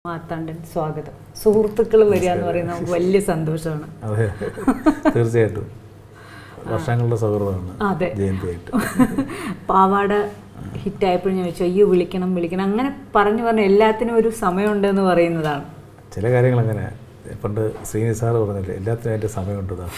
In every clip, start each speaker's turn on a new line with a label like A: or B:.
A: മാർത്താണ്ഡൻ സ്വാഗതം സുഹൃത്തുക്കൾ വരിക എന്ന് പറയുന്നത് നമുക്ക് വലിയ സന്തോഷമാണ്
B: അതെ തീർച്ചയായിട്ടും വർഷങ്ങളുടെ സൗഹൃദമാണ്
A: അതെ
B: ജയന്തിയായിട്ട്
A: പാവാട ഹിറ്റായപ്പോഴും ഞാൻ ചോദിച്ചു അയ്യോ വിളിക്കണം വിളിക്കണം അങ്ങനെ പറഞ്ഞു പറഞ്ഞ് എല്ലാത്തിനും ഒരു സമയമുണ്ടെന്ന് പറയുന്നതാണ്
B: ചില കാര്യങ്ങൾ അങ്ങനെ പണ്ട് ശ്രീനി സാറ് പറഞ്ഞില്ലേ എല്ലാത്തിനും അതിൻ്റെ സമയമുണ്ട് ദാ.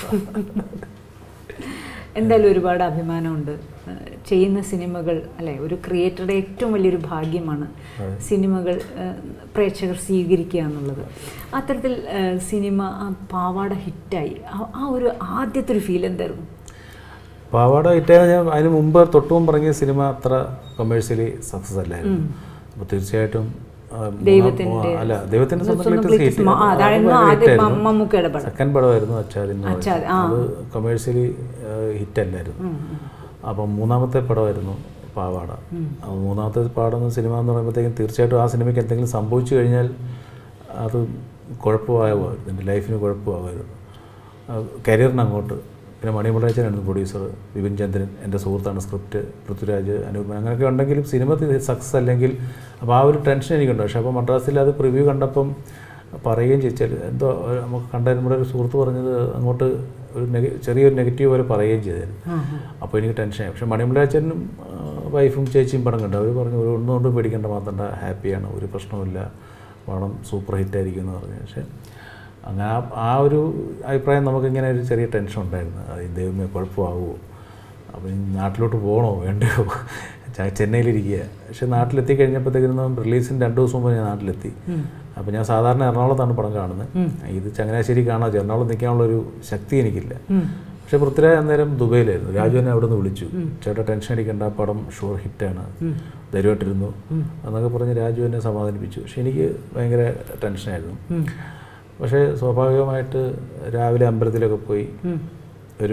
A: എന്തായാലും ഒരുപാട് അഭിമാനമുണ്ട് ഏഹ് ചെയ്യുന്ന സിനിമകൾ അല്ലെ ഒരു ക്രിയേറ്ററുടെ ഏറ്റവും വലിയൊരു ഭാഗ്യമാണ് സിനിമകൾ ഏഹ് പ്രേക്ഷകർ സ്വീകരിക്കുക എന്നുള്ളത് അത്തരത്തിൽ ഏഹ് സിനിമ ആ പാവാട ഹിറ്റായി ആ- ആ ഒരു ആദ്യത്തെ ഒരു ഫീൽ എന്തായിരുന്നു
B: പാവാട ഹിറ്റായ ഞാൻ അതിന് മുമ്പ് തൊട്ട് മുമ്പ് ഇറങ്ങിയ സിനിമ അത്ര കൊമേഴ്ഷ്യലി സക്സസ് അല്ലായിരുന്നു അപ്പോൾ തീർച്ചയായിട്ടും ആ, മൂന്നാം-
A: ദൈവത്തിൻ്റെ-
B: അല്ല ദൈവത്തിൻ്റെ സ്വന്തം
A: സ്വന്തം
B: latest
A: latest
B: hit.
A: മ- ആ, അതായിരുന്നു
B: അത് ഭയങ്കര
A: ആദ്യം
B: hit ആയിരുന്നു.
A: മമ്മൂക്കയുടെ പടം.
B: സെക്കൻഡ് പടമായിരുന്നു അച്ചാദ് എന്ന്
A: അച്ചാദ്,
B: പറയുന്നത്.
A: ആ.
B: അത് കൊമേഴ്ഷ്യലി ഹിറ്റ് അല്ലായിരുന്നു അപ്പം മൂന്നാമത്തെ പടമായിരുന്നു പാവാട അപ്പോൾ മൂന്നാമത്തെ പാടുന്ന സിനിമ എന്ന് പറയുമ്പോഴത്തേക്കും തീർച്ചയായിട്ടും ആ സിനിമയ്ക്ക് എന്തെങ്കിലും സംഭവിച്ചു കഴിഞ്ഞാൽ അത് കുഴപ്പമാകുമായിരുന്നു എൻ്റെ ലൈഫിന് കുഴപ്പമാകുമായിരുന്നു കരിയറിന് അങ്ങോട്ട് പിന്നെ മണിമുളയച്ചനായിരുന്നു പ്രൊഡ്യൂസർ വിപിൻ ചന്ദ്രൻ എൻ്റെ സുഹൃത്താണ് സ്ക്രിപ്റ്റ് പൃഥ്വിരാജ് അനൂപൻ അങ്ങനെയൊക്കെ ഉണ്ടെങ്കിലും സിനിമ സക്സസ് അല്ലെങ്കിൽ അപ്പോൾ ആ ഒരു ടെൻഷൻ എനിക്കുണ്ട് പക്ഷേ അപ്പോൾ മദ്രാസിൽ അത് പ്രിവ്യൂ കണ്ടപ്പം പറയുകയും ചെയ്താൽ എന്തോ ഒരു നമുക്ക് കണ്ട നമ്മുടെ ഒരു സുഹൃത്ത് പറഞ്ഞത് അങ്ങോട്ട് ഒരു നെഗ ചെറിയൊരു നെഗറ്റീവ് പോലെ പറയുകയും ചെയ്തായിരുന്നു അപ്പോൾ എനിക്ക് ടെൻഷനായി പക്ഷേ മണിമുളയച്ചനും വൈഫും ചേച്ചിയും പടം കണ്ടു അവർ പറഞ്ഞു ഒരു ഒന്നും കൊണ്ടും പേടിക്കേണ്ട മാത്രം ഹാപ്പിയാണ് ഒരു പ്രശ്നവുമില്ല പടം സൂപ്പർ ഹിറ്റായിരിക്കും എന്ന് പറഞ്ഞു പക്ഷേ അങ്ങനെ ആ ആ ഒരു അഭിപ്രായം നമുക്കിങ്ങനെ ഒരു ചെറിയ ടെൻഷൻ ഉണ്ടായിരുന്നു അത് ദൈവമേ കുഴപ്പമാകുമോ അപ്പോൾ ഇനി നാട്ടിലോട്ട് പോകണോ വേണ്ടയോ ചെ- ചെന്നൈയിലിരിക്കുക പക്ഷേ നാട്ടിലെത്തി കഴിഞ്ഞപ്പോഴത്തേക്കും റിലീസിന് രണ്ട് ദിവസം മുമ്പ് ഞാൻ നാട്ടിലെത്തി അപ്പോൾ ഞാൻ സാധാരണ എറണാകുളത്താണ് പടം കാണുന്നത് ഇത് ചങ്ങനാശ്ശേരി കാണാൻ എറണാകുളം നിൽക്കാനുള്ള ഒരു ശക്തി എനിക്കില്ല പക്ഷേ പൃഥ്വിരാജ് അന്നേരം ദുബൈയിലായിരുന്നു രാജു എന്നെ അവിടെ നിന്ന് വിളിച്ചു ചേട്ടാ ടെൻഷൻ അടിക്കേണ്ട ആ പടം ഷുവർ ഹിറ്റാണ് ധൈര്യമായിട്ടിരുന്നു എന്നൊക്കെ പറഞ്ഞ് രാജു എന്നെ സമാധാനിപ്പിച്ചു പക്ഷെ എനിക്ക് ഭയങ്കര ടെൻഷനായിരുന്നു പക്ഷേ സ്വാഭാവികമായിട്ട് രാവിലെ അമ്പലത്തിലൊക്കെ പോയി ഒരു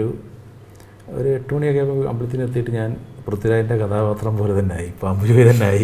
B: ഒരു എട്ട് മണിയൊക്കെ ആയപ്പോൾ അമ്പലത്തിൽ എത്തിയിട്ട് ഞാൻ പൃഥ്വിരാജിൻ്റെ കഥാപാത്രം പോലെ തന്നെ ആയി പാമ്പുജോയി തന്നെ ആയി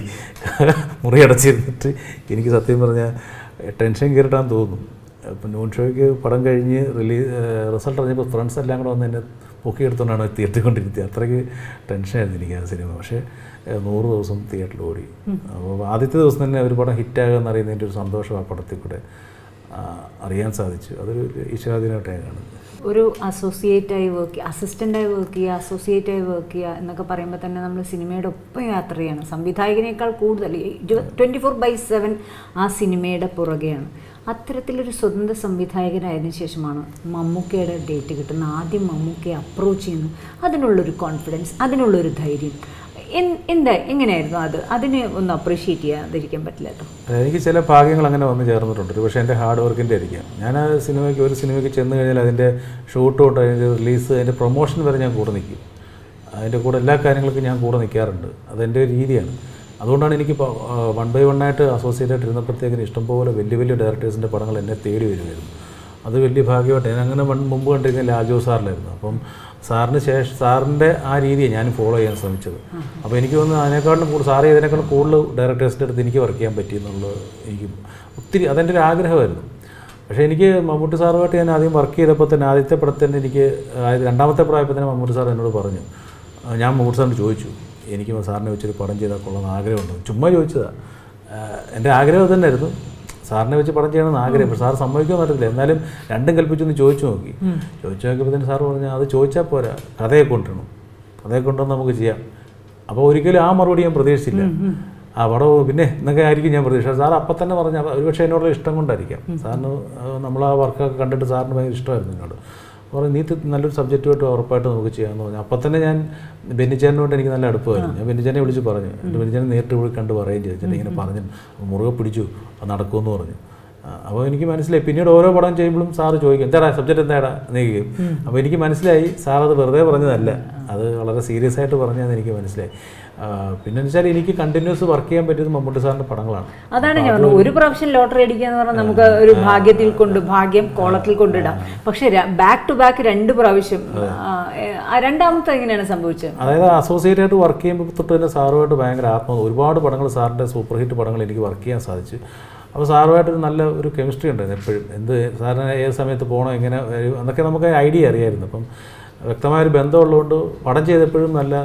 B: മുറി അടച്ചിരുന്നിട്ട് എനിക്ക് സത്യം പറഞ്ഞാൽ ടെൻഷൻ കയറിട്ടാന്ന് തോന്നുന്നു അപ്പം നൂൺ ഷോയ്ക്ക് പടം കഴിഞ്ഞ് റിലീസ് റിസൾട്ട് അറിഞ്ഞപ്പോൾ ഫ്രണ്ട്സ് എല്ലാം കൂടെ വന്ന് എന്നെ പൊക്കിയെടുത്തുകൊണ്ടാണ് തിയേറ്ററിൽ അത്രയ്ക്ക് ടെൻഷനായിരുന്നു എനിക്ക് ആ സിനിമ പക്ഷേ ഏഹ്, നൂറ് ദിവസം തിയേറ്ററിൽ ഓടി അപ്പോൾ ആദ്യത്തെ ദിവസം തന്നെ ഒരു പടം ഹിറ്റാകുക എന്നറിയുന്നതിൻ്റെ ഒരു സന്തോഷം ആ പടത്തിൽ കൂടെ ആ, അറിയാൻ സാധിച്ചു അതൊരു ഈശ്വരാധീനമായിട്ട് ഞാൻ കാണുന്നത്
A: ഒരു അസോസിയേറ്റായി വർക്ക് അസിസ്റ്റൻ്റായി വർക്ക് ചെയ്യുക അസോസിയേറ്റായി വർക്ക് ചെയ്യുക എന്നൊക്കെ പറയുമ്പോൾ തന്നെ നമ്മൾ സിനിമയുടെ ഒപ്പം യാത്ര ചെയ്യണം സംവിധായകനേക്കാൾ കൂടുതൽ ട്വൻറ്റി ഫോർ ബൈ സെവൻ ആ സിനിമയുടെ പുറകെയാണ് അത്തരത്തിലൊരു സ്വതന്ത്ര സംവിധായകനായതിനു ശേഷമാണ് മമ്മൂക്കയുടെ ഡേറ്റ് കിട്ടുന്നത് ആദ്യം മമ്മൂക്കയെ അപ്രോച്ച് ചെയ്യുന്നു അതിനുള്ളൊരു കോൺഫിഡൻസ് അതിനുള്ളൊരു ധൈര്യം എൻ- എന്താ എങ്ങനെയായിരുന്നു അത് അതിനെ ഒന്ന് അപ്രീഷിയേറ്റ് ചെയ്യാതിരിക്കാൻ പറ്റില്ല കേട്ടോ
B: എനിക്ക് ചില ഭാഗ്യങ്ങൾ അങ്ങനെ വന്ന് ചേർന്നിട്ടുണ്ട് ഒരു പക്ഷേ എൻ്റെ ഹാർഡ് വർക്കിൻ്റെ ആയിരിക്കാം ഞാൻ ആ സിനിമയ്ക്ക് ഒരു സിനിമയ്ക്ക് ചെന്ന് കഴിഞ്ഞാൽ അതിൻ്റെ ഷൂട്ട് തൊട്ട് അതിൻ്റെ റിലീസ് അതിൻ്റെ പ്രൊമോഷൻ വരെ ഞാൻ കൂടെ നിൽക്കും അതിൻ്റെ കൂടെ എല്ലാ കാര്യങ്ങൾക്കും ഞാൻ കൂടെ നിൽക്കാറുണ്ട് അതെൻ്റെ ഒരു രീതിയാണ് അതുകൊണ്ടാണ് എനിക്ക് വൺ ബൈ വൺ ആയിട്ട് അസോസിയേറ്റ് ആയിട്ട് ഇരുന്നപ്പോഴത്തേക്കിന് ഇഷ്ടംപോലെ വലിയ വലിയ ഡയറക്ടേഴ്സിൻ്റെ പടങ്ങൾ എന്നെ തേടി വരുമായിരുന്നു അത് വലിയ ഭാഗ്യമായിട്ട് ഞാൻ അങ്ങനെ വൺ- മുമ്പ് കണ്ടിരുന്ന ലാജോ സാറിലായിരുന്നു അപ്പം സാറിന് ശേഷം സാറിൻ്റെ ആ രീതിയെ ഞാൻ ഫോളോ ചെയ്യാൻ ശ്രമിച്ചത് അപ്പോൾ എനിക്ക് തോന്നുന്നു അതിനേക്കാളും കൂടുതൽ സാറ് ചെയ്തതിനേക്കാളും കൂടുതൽ ഡയറക്ടേഴ്സിൻ്റെ അടുത്ത് എനിക്ക് വർക്ക് ചെയ്യാൻ പറ്റി എന്നുള്ളത് എനിക്ക് ഒത്തിരി അതെൻ്റെ ഒരു ആഗ്രഹമായിരുന്നു പക്ഷേ എനിക്ക് മമ്മൂട്ടി സാറുമായിട്ട് ഞാൻ ആദ്യം വർക്ക് ചെയ്തപ്പോൾ തന്നെ ആദ്യത്തെ പടത്തിൽ തന്നെ എനിക്ക് അതായത് രണ്ടാമത്തെ പ്രായത്തിൽ തന്നെ മമ്മൂട്ടി സാർ എന്നോട് പറഞ്ഞു ആ, ഞാൻ മമ്മൂട്ടി സാറിന് ചോദിച്ചു എനിക്ക് സാറിനെ വെച്ചൊരു പടം ചെയ്താൽ കൊള്ളാമെന്ന് ആഗ്രഹമുണ്ട് ചുമ്മാ ചോദിച്ചതാണ് എൻ്റെ ആഗ്രഹം തന്നെയായിരുന്നു സാറിനെ വെച്ച് പടം ചെയ്യണമെന്ന് ആഗ്രഹം പക്ഷേ സാർ സമ്മതിക്കുമെന്ന് അറിയില്ല എന്നാലും രണ്ടും കൽപ്പിച്ചൊന്ന് ചോദിച്ചു നോക്കി ചോദിച്ചു നോക്കിയപ്പോൾ സാർ പറഞ്ഞു അത് ചോദിച്ചാൽ പോരാ കഥയെ കൊണ്ടുവരണം കഥയെ കൊണ്ടുവന്ന് നമുക്ക് ചെയ്യാം അപ്പോൾ ഒരിക്കലും ആ മറുപടി ഞാൻ പ്രതീക്ഷിച്ചില്ല ആ പടം പിന്നെ എന്നൊക്കെ ആയിരിക്കും ഞാൻ പ്രതീക്ഷിച്ചത് സാർ അപ്പം തന്നെ പറഞ്ഞ ഒരുപക്ഷെ എന്നോടുള്ള ഇഷ്ടം കൊണ്ടായിരിക്കാം സാറിന് നമ്മൾ ആ വർക്കൊക്കെ കണ്ടിട്ട് സാറിന് ഭയങ്കര ഇഷ്ടമായിരുന്നു എന്നോട് പറഞ്ഞു നീ ഇത് നല്ലൊരു സബ്ജക്റ്റുമായിട്ട് ഉറപ്പായിട്ട് നമുക്ക് ചെയ്യാമെന്ന് പറഞ്ഞു അപ്പം തന്നെ ഞാൻ ബെന്നിച്ചാനോട് എനിക്ക് നല്ല അടുപ്പമായിരുന്നു ഞാൻ ബെന്നിച്ചാനെ വിളിച്ച് പറഞ്ഞു എൻ്റെ ബെന്നിച്ചാനെ നേരിട്ട് പോയി കണ്ട് പറയുകയും ചെയ്തു ചേട്ടാ ഇങ്ങനെ പറഞ്ഞു മുറുകെ പിടിച്ചു അത് നടക്കുമെന്ന് പറഞ്ഞു ആ, അപ്പോൾ എനിക്ക് മനസ്സിലായി പിന്നീട് ഓരോ പടം ചെയ്യുമ്പോഴും സാറ് ചോദിക്കും എന്താടാ സബ്ജക്റ്റ് എന്താടാ നീക്കും അപ്പോൾ എനിക്ക് മനസ്സിലായി സാർ അത് വെറുതെ പറഞ്ഞതല്ല അത് വളരെ സീരിയസ് ആയിട്ട് പറഞ്ഞതെന്ന് എനിക്ക് മനസ്സിലായി ആ, പിന്നെ വെച്ചാൽ എനിക്ക് കണ്ടിന്യൂസ് വർക്ക് ചെയ്യാൻ പറ്റിയത് മമ്മൂട്ടി സാറിൻ്റെ പടങ്ങളാണ്
A: അതാണ് ഞാൻ പറഞ്ഞത് ഒരു പ്രാവശ്യം ലോട്ടറി അടിക്കുക എന്ന് പറഞ്ഞാൽ നമുക്ക് ഒരു ഭാഗ്യത്തിൽ കൊണ്ട് ഭാഗ്യം കോളത്തിൽ കൊണ്ടിടാം പക്ഷെ ബാക്ക് ടു ബാക്ക് രണ്ട് പ്രാവശ്യം ആ, ഏ, ആ രണ്ടാമത്തെ എങ്ങനെയാണ് സംഭവിച്ചത്
B: അതായത് അസോസിയേറ്റ് ആയിട്ട് വർക്ക് ചെയ്യുമ്പോൾ തൊട്ട് തന്നെ സാറുമായിട്ട് ഭയങ്കര ആത്മ ഒരുപാട് പടങ്ങൾ സാറിൻ്റെ സൂപ്പർ ഹിറ്റ് പടങ്ങൾ എനിക്ക് വർക്ക് ചെയ്യാൻ സാധിച്ചു അപ്പോൾ സാറുമായിട്ടൊരു നല്ല ഒരു കെമിസ്ട്രി ഉണ്ടായിരുന്നു എപ്പോഴും എന്ത് സാറിന് ഏത് സമയത്ത് പോകണം എങ്ങനെ വരും എന്നൊക്കെ നമുക്ക് ഐഡിയ അറിയായിരുന്നു അപ്പം വ്യക്തമായൊരു ബന്ധമുള്ളതുകൊണ്ട് പടം ചെയ്തപ്പോഴും നല്ല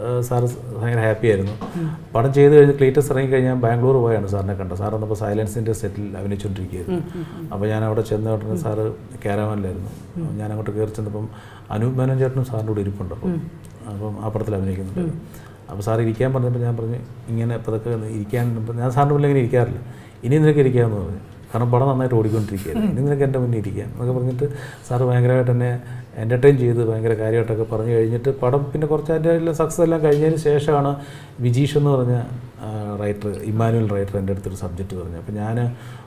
B: സാറ് ഭയങ്കര ഹാപ്പി ആയിരുന്നു പടം ചെയ്ത് കഴിഞ്ഞ് ക്ലീറ്റസ് ഇറങ്ങി കഴിഞ്ഞാൽ ബാംഗ്ലൂർ പോയാണ് സാറിനെ കണ്ടത് സാർ വന്നപ്പോൾ സൈലൻസിൻ്റെ സെറ്റിൽ അഭിനയിച്ചുകൊണ്ടിരിക്കുകയായിരുന്നു അപ്പോൾ ഞാൻ അവിടെ ചെന്ന ഉടനെ സാറ് ക്യാരവാനിലായിരുന്നു ഞാൻ അങ്ങോട്ട് കയറി ചെന്നപ്പം അനൂപ് മേനോൻ ചേട്ടനും സാറിൻ്റെ കൂടെ ഇരിപ്പുണ്ട് അപ്പം അപ്പം ആ പടത്തിൽ അഭിനയിക്കുന്നുണ്ട് അപ്പോൾ സാർ ഇരിക്കാൻ പറഞ്ഞപ്പോൾ ഞാൻ പറഞ്ഞു ഇങ്ങനെ ഇപ്പോൾ ഇതൊക്കെ ഇരിക്കാൻ ഞാൻ സാറിൻ്റെ മുന്നിൽ ഇങ്ങനെ ഇരിക്കാറില്ല ഇനി നിനക്ക് ഇരിക്കാമെന്ന് പറഞ്ഞു കാരണം പടം നന്നായിട്ട് ഓടിക്കൊണ്ടിരിക്കുകയാണ് ഇനി നിനക്ക് എൻ്റെ മുന്നിൽ ഇരിക്കാം എന്നൊക്കെ പറഞ്ഞിട്ട് സാറ് ഭയങ്കരമായിട്ട് എന്നെ എൻ്റർടൈൻ ചെയ്ത് ഭയങ്കര കാര്യമായിട്ടൊക്കെ പറഞ്ഞു കഴിഞ്ഞിട്ട് പടം പിന്നെ കുറച്ച് അതിൻ്റെ എല്ലാം സക്സസ് എല്ലാം കഴിഞ്ഞതിന് ശേഷമാണ് വിജീഷ് എന്ന് പറഞ്ഞ റൈറ്റർ ഇമ്മാനുവൽ റൈറ്റർ എൻ്റെ അടുത്തൊരു സബ്ജക്റ്റ് പറഞ്ഞു അപ്പോൾ ഞാൻ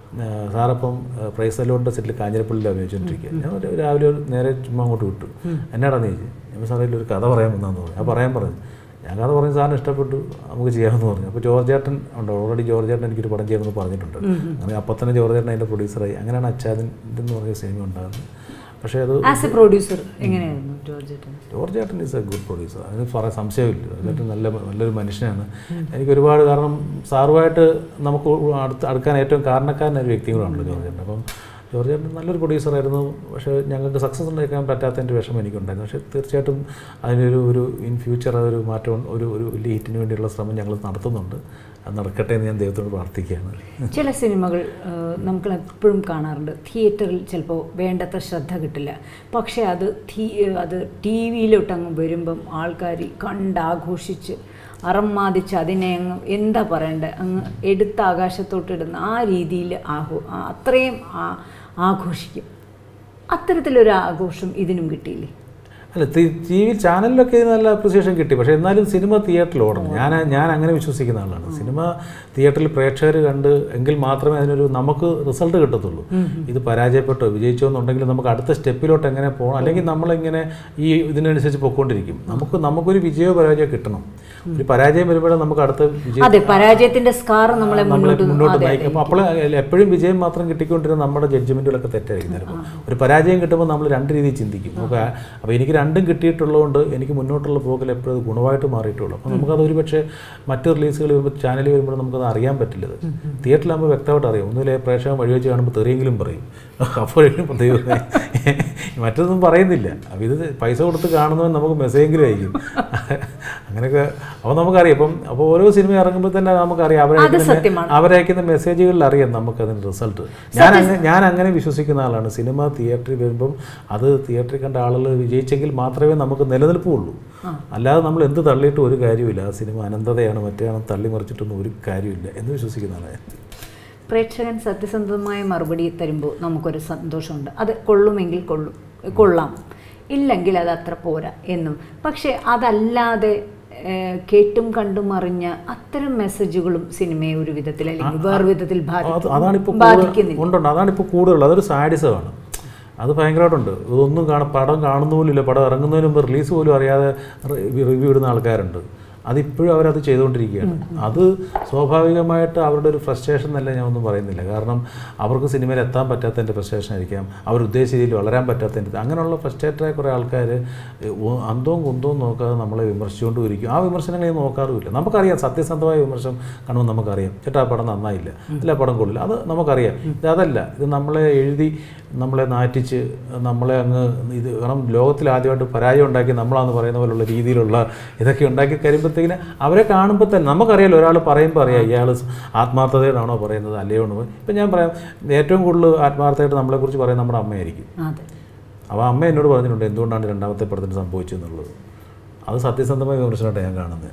B: സാറപ്പം പ്രൈസ് അലോണിൻ്റെ സെറ്റിൽ കാഞ്ഞിരപ്പള്ളിയിൽ അഭിനയിച്ചുകൊണ്ടിരിക്കുക ഞാൻ ഒരു രാവിലെ ഒരു നേരെ ചുമ്മാ അങ്ങോട്ട് വിട്ടു എന്നാടാന്ന് ചോദിച്ചു ഞാൻ സാറേ ഒരു കഥ പറയാൻ വന്നാന്ന് പറഞ്ഞു ആ പറയാൻ പറഞ്ഞു ഞാൻ കഥ പറഞ്ഞ് സാറിന് ഇഷ്ടപ്പെട്ടു നമുക്ക് ചെയ്യാമെന്ന് പറഞ്ഞു അപ്പോൾ ജോർജ് ചേട്ടൻ ഉണ്ട് ഓൾറെഡി ജോർജ് ചേട്ടൻ എനിക്കൊരു പടം ചെയ്യണമെന്ന് പറഞ്ഞിട്ടുണ്ട് അങ്ങനെ അപ്പം തന്നെ ജോർജ് ചേട്ടൻ അതിൻ്റെ പ്രൊഡ്യൂസറായി അങ്ങനെയാണ് അച്ചാദൻ എന്ന് പറഞ്ഞ സിനിമ ഉണ്ടാകുന്നത് പക്ഷേ അത്
A: ആസ് എ പ്രൊഡ്യൂസർ എങ്ങനെയായിരുന്നു ജോർജ് ചേട്ടൻ
B: ജോർജ് ചേട്ടൻ ഈസ് എ ഗുഡ് പ്രൊഡ്യൂസർ അതിന് പറയാൻ സംശയമില്ല ജോർജ് ചേട്ടൻ നല്ല നല്ലൊരു മനുഷ്യനാണ് എനിക്ക് ഒരുപാട് കാരണം സാറുമായിട്ട് നമുക്ക് അടുത്ത് അടുക്കാൻ ഏറ്റവും കാരണക്കാരൻ ഒരു വ്യക്തി കൂടാണല്ലോ ജോർജ് ചേട്ടൻ അപ്പം ജോർജ് ചേട്ടൻ നല്ലൊരു പ്രൊഡ്യൂസറായിരുന്നു പക്ഷേ ഞങ്ങൾക്ക് സക്സസ് ഉണ്ടാക്കാൻ പറ്റാത്തതിൻ്റെ വിഷമം എനിക്കുണ്ടായിരുന്നു പക്ഷേ തീർച്ചയായിട്ടും അതിനൊരു ഒരു ഇൻ ഫ്യൂച്ചർ അതൊരു മാറ്റം ഒരു ഒരു വലിയ ഹിറ്റിന് വേണ്ടിയുള്ള ശ്രമം ഞങ്ങൾ നടത്തുന്നുണ്ട് അത് നടക്കട്ടെ എന്ന് ഞാൻ ദൈവത്തോട് പ്രാർത്ഥിക്കുകയാണ്
A: ചില സിനിമകൾ നമുക്ക് എപ്പോഴും കാണാറുണ്ട് തിയേറ്ററിൽ ചിലപ്പോൾ വേണ്ടത്ര ശ്രദ്ധ കിട്ടില്ല പക്ഷേ അത് തീ അത് ടി വിയിലോട്ട് അങ്ങ് വരുമ്പം ആൾക്കാർ കണ്ടാഘോഷിച്ച് അറമ്മാദിച്ച് അതിനെ അങ്ങ് എന്താ പറയണ്ടേ അങ്ങ് എടുത്ത് ആകാശത്തോട്ടിടുന്ന ആ രീതിയിൽ ആഘോ ആ- അത്രയും ആ- ആഘോഷിക്കും അത്തരത്തിലൊരു ആഘോഷം ഇതിനും കിട്ടിയില്ലേ
B: അല്ല ടി വി ചാനലിലൊക്കെ ഇതിന് നല്ല അപ്രിസിയേഷൻ കിട്ടി പക്ഷേ എന്നാലും സിനിമ തിയേറ്ററിൽ ഓടണം ഞാൻ ഞാൻ അങ്ങനെ വിശ്വസിക്കുന്ന ആളാണ് സിനിമ തിയേറ്ററിൽ പ്രേക്ഷകർ കണ്ട് എങ്കിൽ മാത്രമേ അതിനൊരു നമുക്ക് റിസൾട്ട് കിട്ടത്തുള്ളൂ ഇത് പരാജയപ്പെട്ടോ വിജയിച്ചോ എന്നുണ്ടെങ്കിൽ നമുക്ക് അടുത്ത സ്റ്റെപ്പിലോട്ട് എങ്ങനെ പോകണം അല്ലെങ്കിൽ നമ്മളിങ്ങനെ ഈ ഇതിനനുസരിച്ച് പൊയ്ക്കൊണ്ടിരിക്കും നമുക്ക് നമുക്കൊരു വിജയമോ പരാജയമോ കിട്ടണം ഒരു പരാജയം വരുമ്പോഴേ നമുക്ക് അടുത്ത വിജയം
A: അതെ പരാജയത്തിന്റെ സ്കാർ നമ്മളെ
B: നമ്മളെ
A: മുന്നോട്ട്
B: മുന്നോട്ട്
A: അതെ,
B: നയിക്കും അപ്പോൾ അപ്പോൾ എപ്പോഴും വിജയം മാത്രം കിട്ടിക്കൊണ്ടിരുന്ന നമ്മുടെ ജഡ്ജ്മെൻറ്റുകളൊക്കെ തെറ്റായിരിക്കും ചിലപ്പോൾ ഒരു പരാജയം കിട്ടുമ്പോൾ നമ്മൾ രണ്ട് രീതിയിൽ ചിന്തിക്കും നമുക്ക് ആ- അപ്പോൾ എനിക്ക് രണ്ടും കിട്ടിയിട്ടുള്ളതുകൊണ്ട് എനിക്ക് മുന്നോട്ടുള്ള പോക്കിൽ എപ്പോഴും അത് ഗുണമായിട്ട് മാറിയിട്ടുള്ളൂ അപ്പോൾ നമുക്കത് ഒരു പക്ഷേ മറ്റ് റിലീസുകൾ വരുമ്പോൾ ചാനലിൽ വരുമ്പോൾ നമുക്കത് അറിയാൻ പറ്റില്ല ഇത്. തിയേറ്ററിലാകുമ്പോൾ വ്യക്തമായിട്ട് അറിയാം ഒന്നുമില്ല പ്രേക്ഷകൻ വഴി വെച്ച് കാണുമ്പോൾ തെറിയെങ്കിലും പറയും അപ്പോഴേക്കും ദൈവമേ മറ്റൊന്നും പറയുന്നില്ല അപ്പോൾ ഇത് പൈസ കൊടുത്ത് കാണുന്നവൻ നമുക്ക് മെസ്സേജെങ്കിലും അയക്കും അങ്ങനെയൊക്കെ അപ്പോൾ നമുക്കറിയാം ഇപ്പം അപ്പോൾ ഓരോ സിനിമ ഇറങ്ങുമ്പോൾ തന്നെ നമുക്കറിയാം അവരെ
A: അത് സത്യമാണ്.
B: അവരയക്കുന്ന മെസ്സേജുകളിൽ അറിയാം നമുക്കതിൻ്റെ റിസൾട്ട് ഞാൻ അങ്ങനെ ഞാൻ അങ്ങനെ വിശ്വസിക്കുന്ന ആളാണ് സിനിമ തിയേറ്ററിൽ വരുമ്പം അത് തിയേറ്ററിൽ കണ്ട ആളുകൾ വിജയിച്ചെങ്കിൽ മാത്രമേ നമുക്ക് നിലനിൽപ്പുള്ളൂ അല്ലാതെ നമ്മൾ എന്ത് തള്ളിയിട്ട് ഒരു കാര്യമില്ല ആ സിനിമ അനന്തതയാണ് മറ്റേയാണ് തള്ളി മറിച്ചിട്ടൊന്നും ഒരു കാര്യമില്ല എന്ന് വിശ്വസിക്കുന്ന ആളാണ് ഞാൻ.
A: പ്രേക്ഷകൻ സത്യസന്ധമായ മറുപടി തരുമ്പോൾ നമുക്കൊരു സന്തോഷമുണ്ട് അത് കൊള്ളുമെങ്കിൽ കൊള്ളും കൊള്ളാം ഇല്ലെങ്കിൽ അത് അത്ര പോരാ എന്നും പക്ഷേ അതല്ലാതെ ഏഹ്, കേട്ടും കണ്ടും അറിഞ്ഞ അത്തരം മെസ്സേജുകളും സിനിമയെ ഒരു വിധത്തിൽ അല്ലെങ്കിൽ വേറെ വിധത്തിൽ
B: അത് അതാണിപ്പോൾ
A: ബാധിക്കും ബാധിക്കുന്നില്ല
B: ഉണ്ടുണ്ട് അതാണിപ്പോൾ കൂടുതൽ അതൊരു സാഡിസമാണ് അത് ഭയങ്കരമായിട്ടുണ്ട് ഇതൊന്നും കാണ പടം കാണുന്ന പോലും ഇല്ല പടം ഇറങ്ങുന്നതിന് മുമ്പ് റിലീസ് പോലും അറിയാതെ റിവ്യൂ ഇടുന്ന ആൾക്കാരുണ്ട് അതിപ്പോഴും അവരത് ചെയ്തുകൊണ്ടിരിക്കുകയാണ് അത് സ്വാഭാവികമായിട്ട് അവരുടെ ഒരു ഫ്രസ്ട്രേഷൻ എന്നല്ല ഞാൻ ഒന്നും പറയുന്നില്ല കാരണം അവർക്ക് സിനിമയിൽ എത്താൻ പറ്റാത്തതിൻ്റെ ഫ്രസ്ട്രേഷൻ ആയിരിക്കാം അവർ ഉദ്ദേശിച്ച രീതിയിൽ വളരാൻ പറ്റാത്തതിൻ്റെ അങ്ങനെയുള്ള ഫ്രസ്ട്രേറ്റഡായ കുറേ ആൾക്കാർ അന്തവും കുന്തവും നോക്കാതെ നമ്മളെ വിമർശിച്ചുകൊണ്ട് ഇരിക്കും ആ വിമർശനങ്ങളെ നോക്കാറുമില്ല നമുക്കറിയാം സത്യസന്ധമായ വിമർശനം കാണുമ്പോൾ നമുക്കറിയാം ചേട്ടാ ആ പടം നന്നായില്ല ഇല്ല ആ പടം കൊള്ളില്ല അത് നമുക്കറിയാം ഇത് അതല്ല ഇത് നമ്മളെ എഴുതി നമ്മളെ നാറ്റിച്ച് നമ്മളെ അങ്ങ് ഇത് കാരണം ലോകത്തിൽ ആദ്യമായിട്ട് പരാജയം ഉണ്ടാക്കി നമ്മളാന്ന് പറയുന്ന പോലുള്ള രീതിയിലുള്ള ഇതൊക്കെ ഉണ്ടാക്കി കഴിയുമ്പോഴത്തേക്കിന് അവരെ കാണുമ്പോൾ തന്നെ നമുക്കറിയാലോ ഒരാൾ പറയുമ്പോൾ അറിയാം ഇയാൾ ആത്മാർത്ഥതയോടാണോ പറയുന്നത് അല്ലയോ എന്ന് ഇപ്പം ഞാൻ പറയാം ഏറ്റവും കൂടുതൽ ആത്മാർത്ഥമായിട്ട് നമ്മളെക്കുറിച്ച് പറയുന്നത് നമ്മുടെ അമ്മയായിരിക്കും
A: അതെ
B: അപ്പോൾ അമ്മ എന്നോട് പറഞ്ഞിട്ടുണ്ട് എന്തുകൊണ്ടാണ് രണ്ടാമത്തെ പടത്തിന് സംഭവിച്ചതെന്നുള്ളത് അത് സത്യസന്ധമായ വിമർശനമായിട്ടാണ് ഞാൻ കാണുന്നത്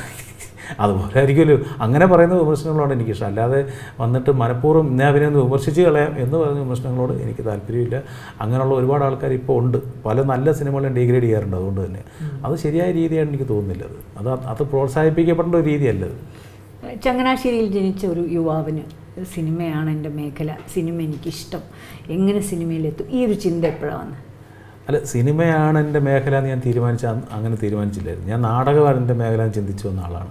B: അതുപോലെ ആയിരിക്കുമല്ലോ അങ്ങനെ പറയുന്ന വിമർശനങ്ങളോട് എനിക്കിഷ്ടം അല്ലാതെ വന്നിട്ട് മനഃപൂർവ്വം ഇന്നേ അവനെ ഒന്ന് വിമർശിച്ച് കളയാം എന്ന് പറയുന്ന വിമർശനങ്ങളോട് എനിക്ക് താല്പര്യമില്ല അങ്ങനെയുള്ള ഒരുപാട് ആൾക്കാർ ഇപ്പോൾ ഉണ്ട് പല നല്ല സിനിമകളും ഡീഗ്രേഡ് ചെയ്യാറുണ്ട് അതുകൊണ്ട് തന്നെ അത് ശരിയായ രീതിയാണ് എനിക്ക് തോന്നുന്നില്ല അത് അത് അത് പ്രോത്സാഹിപ്പിക്കപ്പെടേണ്ട ഒരു രീതിയല്ല അത്
A: ചങ്ങനാശ്ശേരിയിൽ ജനിച്ച ഒരു യുവാവിന് സിനിമയാണ് എൻ്റെ മേഖല സിനിമ എനിക്കിഷ്ടം എങ്ങനെ സിനിമയിലെത്തും ഈ ഒരു ചിന്ത എപ്പോഴാണ് വന്നത്
B: അല്ല സിനിമയാണ് എൻ്റെ മേഖല എന്ന് ഞാൻ തീരുമാനിച്ച അന്ന് അങ്ങനെ തീരുമാനിച്ചില്ലായിരുന്നു ഞാൻ നാടകമാണ് എൻ്റെ മേഖല എന്ന് ചിന്തിച്ചു വന്ന ആളാണ്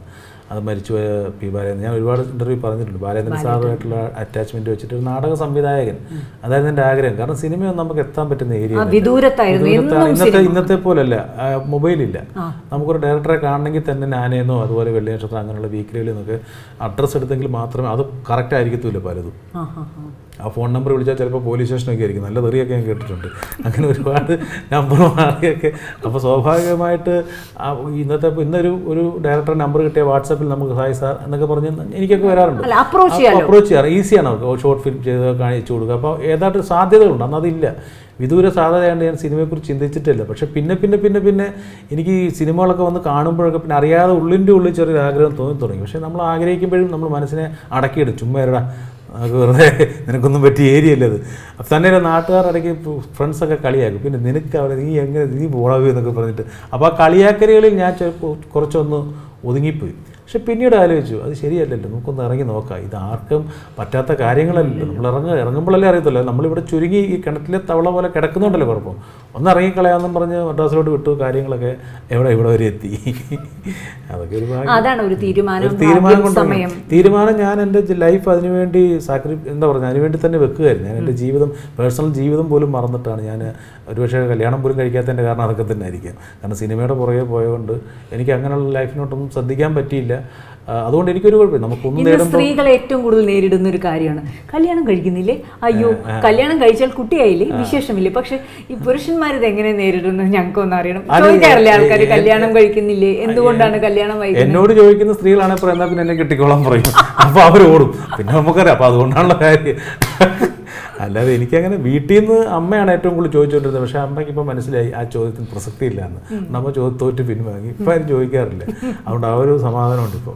B: അത് മരിച്ചുപോയ പി ബാലേന്ദ്രൻ ഞാൻ ഒരുപാട് ഇൻ്റർവ്യൂ പറഞ്ഞിട്ടുണ്ട് ബാലേന്ദ്രൻ സാറുമായിട്ടുള്ള അറ്റാച്ച്മെൻറ്റ് വെച്ചിട്ട് ഒരു നാടക സംവിധായകൻ അതായിരുന്നു എൻ്റെ ആഗ്രഹം കാരണം സിനിമയൊന്നും നമുക്ക് എത്താൻ പറ്റുന്ന ഏരിയ
A: ആ, വിദൂരത്തായിരുന്നു എന്നും
B: ഇന്നത്തെ ഇന്നത്തെ പോലല്ല ആ, മൊബൈലില്ല നമുക്കൊരു ഡയറക്ടറെ കാണണമെങ്കിൽ തന്നെ നാനേന്നോ അതുപോലെ വെള്ളി നക്ഷത്രം അങ്ങനെയുള്ള വീക്കിലികളിൽ നിന്നൊക്കെ അഡ്രസ്സ് എടുത്തെങ്കിൽ മാത്രമേ അത് കറക്റ്റ് ആയിരിക്കത്തില്ല പലതും
A: ആ ആ ആ
B: ആ ഫോൺ നമ്പർ വിളിച്ചാൽ ചിലപ്പോൾ പോലീസ് സ്റ്റേഷനൊക്കെ ആയിരിക്കും നല്ല തെറിയൊക്കെ ഞാൻ കേട്ടിട്ടുണ്ട് അങ്ങനെ ഒരുപാട് നമ്പർ മാറിയൊക്കെ അപ്പോൾ സ്വാഭാവികമായിട്ട് ആ ഇന്നത്തെ ഇന്നൊരു ഒരു ഡയറക്ടർ നമ്പർ കിട്ടിയ വാട്സാപ്പിൽ നമുക്ക് ഹായ് സാർ എന്നൊക്കെ പറഞ്ഞ് എനിക്കൊക്കെ വരാറുണ്ട്
A: അല്ല അപ്രോച്ച് ചെയ്യാലോ
B: അപ്രോച്ച് ചെയ്യാറ് ഈസിയാണ് അവർക്ക് ഷോർട്ട് ഫിലിം ചെയ്ത് കാണിച്ചു കൊടുക്കുക അപ്പോൾ ഏതാണ്ട് സാധ്യതകളുണ്ട് അന്ന് അതില്ല വിദൂര സാധ്യതയാണ്ട് ഞാൻ സിനിമയെക്കുറിച്ച് ചിന്തിച്ചിട്ടില്ല പക്ഷേ പിന്നെ പിന്നെ പിന്നെ പിന്നെ എനിക്ക് ഈ സിനിമകളൊക്കെ വന്ന് കാണുമ്പോഴൊക്കെ പിന്നെ അറിയാതെ ഉള്ളിൻ്റെ ഉള്ളിൽ ചെറിയൊരു ആഗ്രഹം തോന്നി തുടങ്ങി പക്ഷേ നമ്മൾ ആഗ്രഹിക്കുമ്പോഴും നമ്മൾ മനസ്സിനെ അടക്കിയിടും ചുമ്മാ ഇരടാ അത് വെറുതെ നിനക്കൊന്നും പറ്റിയ ഏരിയ അല്ല അത് അപ്പം തന്നെ നാട്ടുകാർ ഇടയ്ക്ക് ഫ്രണ്ട്സൊക്കെ കളിയാക്കും പിന്നെ നിനക്ക് അവിടെ നീ എങ്ങനെ നീ പോളാവൂ എന്നൊക്കെ പറഞ്ഞിട്ട് അപ്പോൾ ആ കളിയാക്കലുകളിൽ ഞാൻ ചിലപ്പോൾ കുറച്ചൊന്ന് ഒതുങ്ങിപ്പോയി പക്ഷെ പിന്നീട് ആലോചിച്ചു അത് ശരിയല്ലല്ലോ നമുക്കൊന്ന് ഇറങ്ങി നോക്കാം ഇത് ആർക്കും പറ്റാത്ത കാര്യങ്ങളല്ലല്ലോ നമ്മൾ ഇറങ്ങുക ഇറങ്ങുമ്പോഴല്ലേ അറിയത്തുള്ളൂ നമ്മളിവിടെ ചുരുങ്ങി ഈ കിണറ്റിലെ തവള പോലെ കിടക്കുന്നുണ്ടല്ലോ കുഴപ്പം ഒന്ന് ഇറങ്ങിക്കളയാമെന്നും പറഞ്ഞ് മദ്രാസിലോട്ട് വിട്ടു കാര്യങ്ങളൊക്കെ എവിടെ ഇവിടെ വരെ എത്തി അതൊക്കെ ഒരു ഭാഗ്യം
A: അതാണ് ഒരു തീരുമാനം
B: ഒരു തീരുമാനം
A: ഭാഗ്യം,
B: കൊണ്ട്
A: സമയം
B: തീരുമാനം ഞാൻ എൻ്റെ ലൈഫ് അതിനുവേണ്ടി സാക്രി എന്താ പറയുക അതിനുവേണ്ടി തന്നെ വെക്കുകയായിരുന്നു ഞാൻ എൻ്റെ ജീവിതം പേഴ്സണൽ ജീവിതം പോലും മറന്നിട്ടാണ് ഞാൻ ഒരുപക്ഷെ കല്യാണം പോലും കഴിക്കാത്തതിൻ്റെ കാരണം അതൊക്കെ തന്നെ ആയിരിക്കാം കാരണം സിനിമയുടെ പുറകെ പോയതുകൊണ്ട് എനിക്ക് അങ്ങനെയുള്ള ലൈഫിനോട്ടൊന്നും ശ്രദ്ധിക്കാൻ പറ്റിയില്ല ആ, അതുകൊണ്ട് എനിക്കൊരു കുഴപ്പമില്ല നമുക്കൊന്നും
A: ഇന്ന്
B: നേടുമ്പോൾ
A: സ്ത്രീകൾ ഏറ്റവും കൂടുതൽ നേരിടുന്ന ഒരു കാര്യമാണ് കല്യാണം കഴിക്കുന്നില്ലേ അയ്യോ കല്യാണം കഴിച്ചാൽ കുട്ടിയായില്ലേ വിശേഷമില്ലേ പക്ഷെ ഈ പുരുഷന്മാരിത് എങ്ങനെ നേരിടുന്നു ഞങ്ങൾക്കൊന്നും അറിയണം ചോദിക്കാറില്ലേ ആൾക്കാർ കല്യാണം കഴിക്കുന്നില്ലേ എന്തുകൊണ്ടാണ് കല്യാണം വൈകുന്നത്
B: എന്നോട് ചോദിക്കുന്ന സ്ത്രീകളാണെങ്കിൽ പറയാം എന്നാ പിന്നെ എന്നെ കിട്ടിക്കോളാൻ പറയും അപ്പോൾ അവർ ഓടും പിന്നെ നമുക്കറിയാം അപ്പോൾ അതുകൊണ്ടാണുള്ള കാര്യം അല്ലാതെ എനിക്കങ്ങനെ വീട്ടിൽ നിന്ന് അമ്മയാണ് ഏറ്റവും കൂടുതൽ ചോദിച്ചുകൊണ്ടിരുന്നത് പക്ഷേ അമ്മയ്ക്ക് ഇപ്പോൾ മനസ്സിലായി ആ ചോദ്യത്തിന് പ്രസക്തി ഇല്ല എന്ന് നമ്മ ചോദ്യം തോറ്റ് പിൻവാങ്ങി ഇപ്പം ആരും ചോദിക്കാറില്ല അതുകൊണ്ട് ആ ഒരു സമാധാനമുണ്ട് ഇപ്പോൾ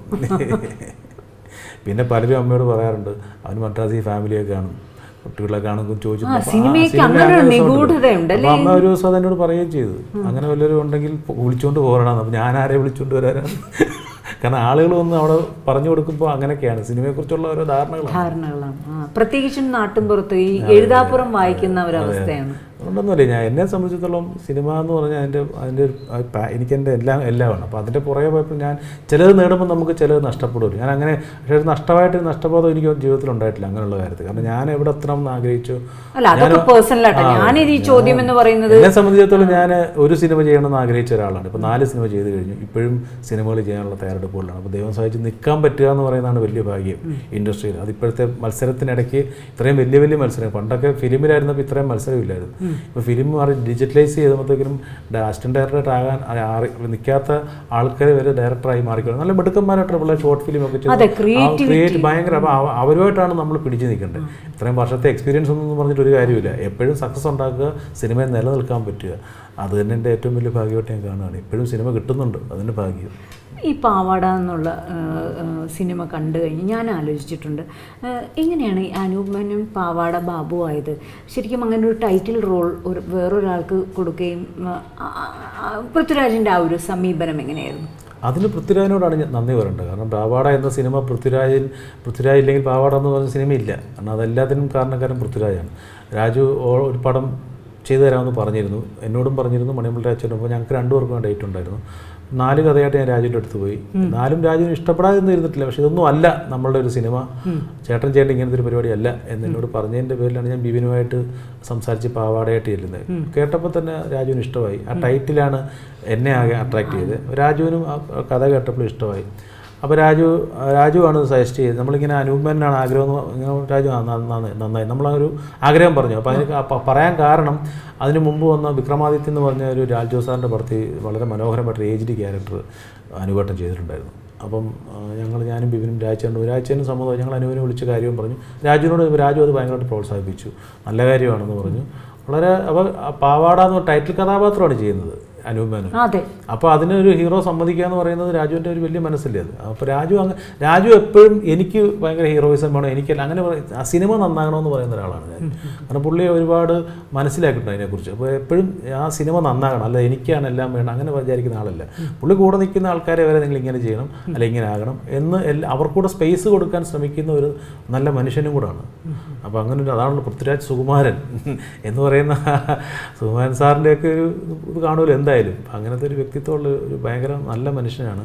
B: പിന്നെ പലരും അമ്മയോട് പറയാറുണ്ട് അവന് മദ്രാസി ഫാമിലിയെ കാണും കുട്ടികളെ കാണുമ്പോൾ ചോദിച്ചു
A: ആ, സിനിമയ്ക്ക് അങ്ങനെ ഒരു നിഗൂഢതയുണ്ടല്ലേ?
B: അമ്മ ഒരു ദിവസം അതെന്നോട് പറയുകയും ചെയ്തു അങ്ങനെ വല്ലവരും ഉണ്ടെങ്കിൽ പൊ- വിളിച്ചുകൊണ്ട് പോകണം അപ്പം ഞാൻ ആരെ വിളിച്ചുകൊണ്ട് വരാനാണ് കാരണം ആളുകൾ വന്ന് അവിടെ പറഞ്ഞു കൊടുക്കുമ്പോൾ അങ്ങനെയൊക്കെയാണ് സിനിമയെക്കുറിച്ചുള്ള ഓരോ ധാരണകളാണ്
A: ധാരണകളാണ് ആ, പ്രത്യേകിച്ചും നാട്ടിൻപുറത്ത് ഈ എഴുതാപ്പുറം വായിക്കുന്ന ഒരവസ്ഥയാണ്
B: അതുകൊണ്ടൊന്നുമില്ല ഞാൻ എന്നെ സംബന്ധിച്ചിടത്തോളം സിനിമ എന്ന് പറഞ്ഞാൽ അതിൻ്റെ അതിൻ്റെ ഒരു ആ പാ- എനിക്കെൻ്റെ എല്ലാം എല്ലാമാണ് അപ്പോൾ അതിൻ്റെ പുറകെ പോയപ്പോൾ ഞാൻ ചിലത് നേടുമ്പോൾ നമുക്ക് ചിലത് നഷ്ടപ്പെടുമല്ലോ ഞാൻ അങ്ങനെ പക്ഷേ ഒരു നഷ്ടമായിട്ട് നഷ്ടബോധം എനിക്ക് ജീവിതത്തിൽ ഉണ്ടായിട്ടില്ല അങ്ങനെയുള്ള കാര്യത്തിൽ കാരണം ഞാൻ എവിടെ എത്തണം എന്ന് ആഗ്രഹിച്ചു
A: അല്ല അതൊക്കെ പേഴ്സണൽ ആട്ടോ ഞാനിത് ഈ ചോദ്യം എന്ന് പറയുന്നത്
B: എന്നെ സംബന്ധിച്ചിടത്തോളം ഞാൻ ഒരു സിനിമ ചെയ്യണമെന്ന് ആഗ്രഹിച്ച ഒരാളാണ് ഇപ്പോൾ നാല് സിനിമ ചെയ്ത് കഴിഞ്ഞു ഇപ്പോഴും സിനിമകൾ ചെയ്യാനുള്ള തയ്യാറെടുപ്പുകളിലാണ് അപ്പോൾ ദൈവം സഹായിച്ച് നിൽക്കാൻ പറ്റുക എന്ന് പറയുന്നതാണ് വലിയ ഭാഗ്യം ഇൻഡസ്ട്രിയിൽ അത് ഇപ്പോഴത്തെ മത്സരത്തിനിടയ്ക്ക് ഇത്രയും വലിയ വലിയ മത്സരം പണ്ടൊക്കെ ഫിലിമിലായിരുന്നപ്പോൾ ഇത്രയും മത്സരമില്ലായിരുന്നു ഇപ്പോൾ ഫിലിം മാറി ഡിജിറ്റലൈസ് ചെയ്തപ്പോഴത്തേക്കും അസിസ്റ്റന്റ് ഡയറക്ടർ ആകാൻ നിൽക്കാത്ത ആൾക്കാർ വരെ ഡയറക്ടറായി മാറിക്കണം നല്ല മിടുക്കന്മാരായിട്ടുള്ള പിള്ളേർ ഷോർട്ട് ഫിലിം ഒക്കെ
A: അതെ,
B: ക്രിയേറ്റ് ഭയങ്കര അപ്പോൾ അവ- അവരുമായിട്ടാണ് നമ്മൾ പിടിച്ചു നിൽക്കേണ്ടത് ഇത്രയും വർഷത്തെ എക്സ്പീരിയൻസ് ഒന്നും പറഞ്ഞിട്ട് ഒരു കാര്യമില്ല എപ്പോഴും സക്സസ് ഉണ്ടാക്കുക സിനിമയിൽ നിലനിൽക്കാൻ പറ്റുക അത് തന്നെ എൻ്റെ ഏറ്റവും വലിയ ഭാഗ്യമായിട്ട് ഞാൻ കാണുകയാണ് ഇപ്പോഴും സിനിമ കിട്ടുന്നുണ്ട് അതിൻ്റെ ഭാഗ്യം
A: ഈ പാവാട എന്നുള്ള ആ, ആ, സിനിമ കണ്ടു കഴിഞ്ഞ് ഞാൻ ആലോചിച്ചിട്ടുണ്ട് ആ, എങ്ങനെയാണ് ഈ അനൂപ് മേനോൻ പാവാട ബാബു ആയത് ശരിക്കും അങ്ങനെ ഒരു ടൈറ്റിൽ റോൾ ഒരു വേറൊരാൾക്ക് കൊടുക്കുകയും ആ, ആ, ആ, പൃഥ്വിരാജിൻ്റെ ആ ഒരു സമീപനം എങ്ങനെയായിരുന്നു
B: അതിന് പൃഥ്വിരാജിനോടാണ് ഞാൻ നന്ദി പറയേണ്ടത് കാരണം പാവാട എന്ന സിനിമ പൃഥ്വിരാജിൽ പൃഥ്വിരാജ് ഇല്ലെങ്കിൽ പാവാട എന്ന് പറഞ്ഞ സിനിമയില്ല കാരണം അതെല്ലാത്തിനും കാരണക്കാരൻ പൃഥ്വിരാജാണ് രാജു ഓ- ഒരു പടം ചെയ്തു തരാമെന്ന് പറഞ്ഞിരുന്നു എന്നോടും പറഞ്ഞിരുന്നു മണിമൽ രാജുവിനും അപ്പോൾ ഞങ്ങൾക്ക് രണ്ടുപേർക്കും ഡേറ്റ് ഉണ്ടായിരുന്നു നാല് കഥയായിട്ട് ഞാൻ രാജുവിൻ്റെ അടുത്ത് പോയി നാലും രാജുവിന് ഇഷ്ടപ്പെടാതൊന്നും ഇരുന്നിട്ടില്ല പക്ഷെ ഇതൊന്നും അല്ല നമ്മളുടെ ഒരു സിനിമ ചേട്ടൻ ചേട്ടൻ ഇങ്ങനത്തെ ഒരു പരിപാടിയല്ല എന്ന് എന്നോട് പറഞ്ഞതിൻ്റെ പേരിലാണ് ഞാൻ ബിബിനുമായിട്ട് സംസാരിച്ച് പാവാടയായിട്ട് ചെല്ലുന്നത് കേട്ടപ്പോൾ തന്നെ രാജുവിന് ഇഷ്ടമായി ആ ടൈറ്റിലാണ് എന്നെ ആകെ അട്രാക്ട് ചെയ്തത് രാജുവിനും ആ കഥ കേട്ടപ്പോൾ ഇഷ്ടമായി അപ്പോൾ രാജു രാജുവാണ് സജസ്റ്റ് ചെയ്തത് നമ്മളിങ്ങനെ അനൂപ്മെൻ്റാണ് ആഗ്രഹം എന്ന് ഇങ്ങനെ രാജു ആ, നന്ന- നന്നായി നന്നായി നമ്മളൊരു ആഗ്രഹം പറഞ്ഞു അപ്പോൾ അതിന് ക- പറയാൻ കാരണം അതിന് മുമ്പ് വന്ന വിക്രമാദിത്യ എന്ന് പറഞ്ഞ ഒരു രാജു സാറിൻ്റെ പടത്തിൽ വളരെ മനോഹരമായിട്ടൊരു ഏജ്ഡ് ക്യാരക്ടർ അനുവേട്ടം ചെയ്തിട്ടുണ്ടായിരുന്നു അപ്പം ഞങ്ങൾ ഞാനും ബിബിനും രാജേനും രാജേനും സമ്മതമായി ഞങ്ങൾ അനുവിനെ വിളിച്ച കാര്യവും പറഞ്ഞു രാജുവിനോട് രാജു അത് ഭയങ്കരമായിട്ട് പ്രോത്സാഹിപ്പിച്ചു നല്ല കാര്യമാണെന്ന് പറഞ്ഞു വളരെ അപ്പോൾ പാവാട എന്ന് പറഞ്ഞ ടൈറ്റിൽ കഥാപാത്രമാണ് ചെയ്യുന്നത് അനൂപ്
A: അതെ
B: അപ്പോൾ അതിനൊരു ഹീറോ സമ്മതിക്കുക എന്ന് പറയുന്നത് രാജുവിൻ്റെ ഒരു വലിയ മനസ്സല്ലേ അത് അപ്പോൾ രാജു അങ്ങ് രാജു എപ്പോഴും എനിക്ക് ഭയങ്കര ഹീറോയിസം വേണം എനിക്കല്ല അങ്ങനെ പറയും ആ സിനിമ നന്നാകണമെന്ന് പറയുന്ന ഒരാളാണ് ഞാൻ കാരണം പുള്ളി ഒരുപാട് മനസ്സിലാക്കിയിട്ടുണ്ട് അതിനെക്കുറിച്ച് അപ്പോൾ എപ്പോഴും ആ സിനിമ നന്നാകണം അല്ല എനിക്കാണ് എല്ലാം വേണം അങ്ങനെ വിചാരിക്കുന്ന ആളല്ല പുള്ളി കൂടെ നിൽക്കുന്ന ആൾക്കാരെ വരെ നിങ്ങൾ ഇങ്ങനെ ചെയ്യണം അല്ല ഇങ്ങനെ ആകണം എന്ന് എല്ലാ അവർക്കൂടെ സ്പേസ് കൊടുക്കാൻ ശ്രമിക്കുന്ന ഒരു നല്ല മനുഷ്യനും കൂടാണ് അപ്പോൾ അങ്ങനെ ഒരു അതാണല്ലോ പൃഥ്വിരാജ് സുകുമാരൻ എന്ന് പറയുന്ന സുകുമാരൻ സാറിൻ്റെയൊക്കെ ഒരു ഇത് കാണുമല്ലോ എന്തായാലും അങ്ങനത്തെ ഒരു വ്യക്തിത്വമുള്ള ഒരു ഭയങ്കര നല്ല മനുഷ്യനാണ്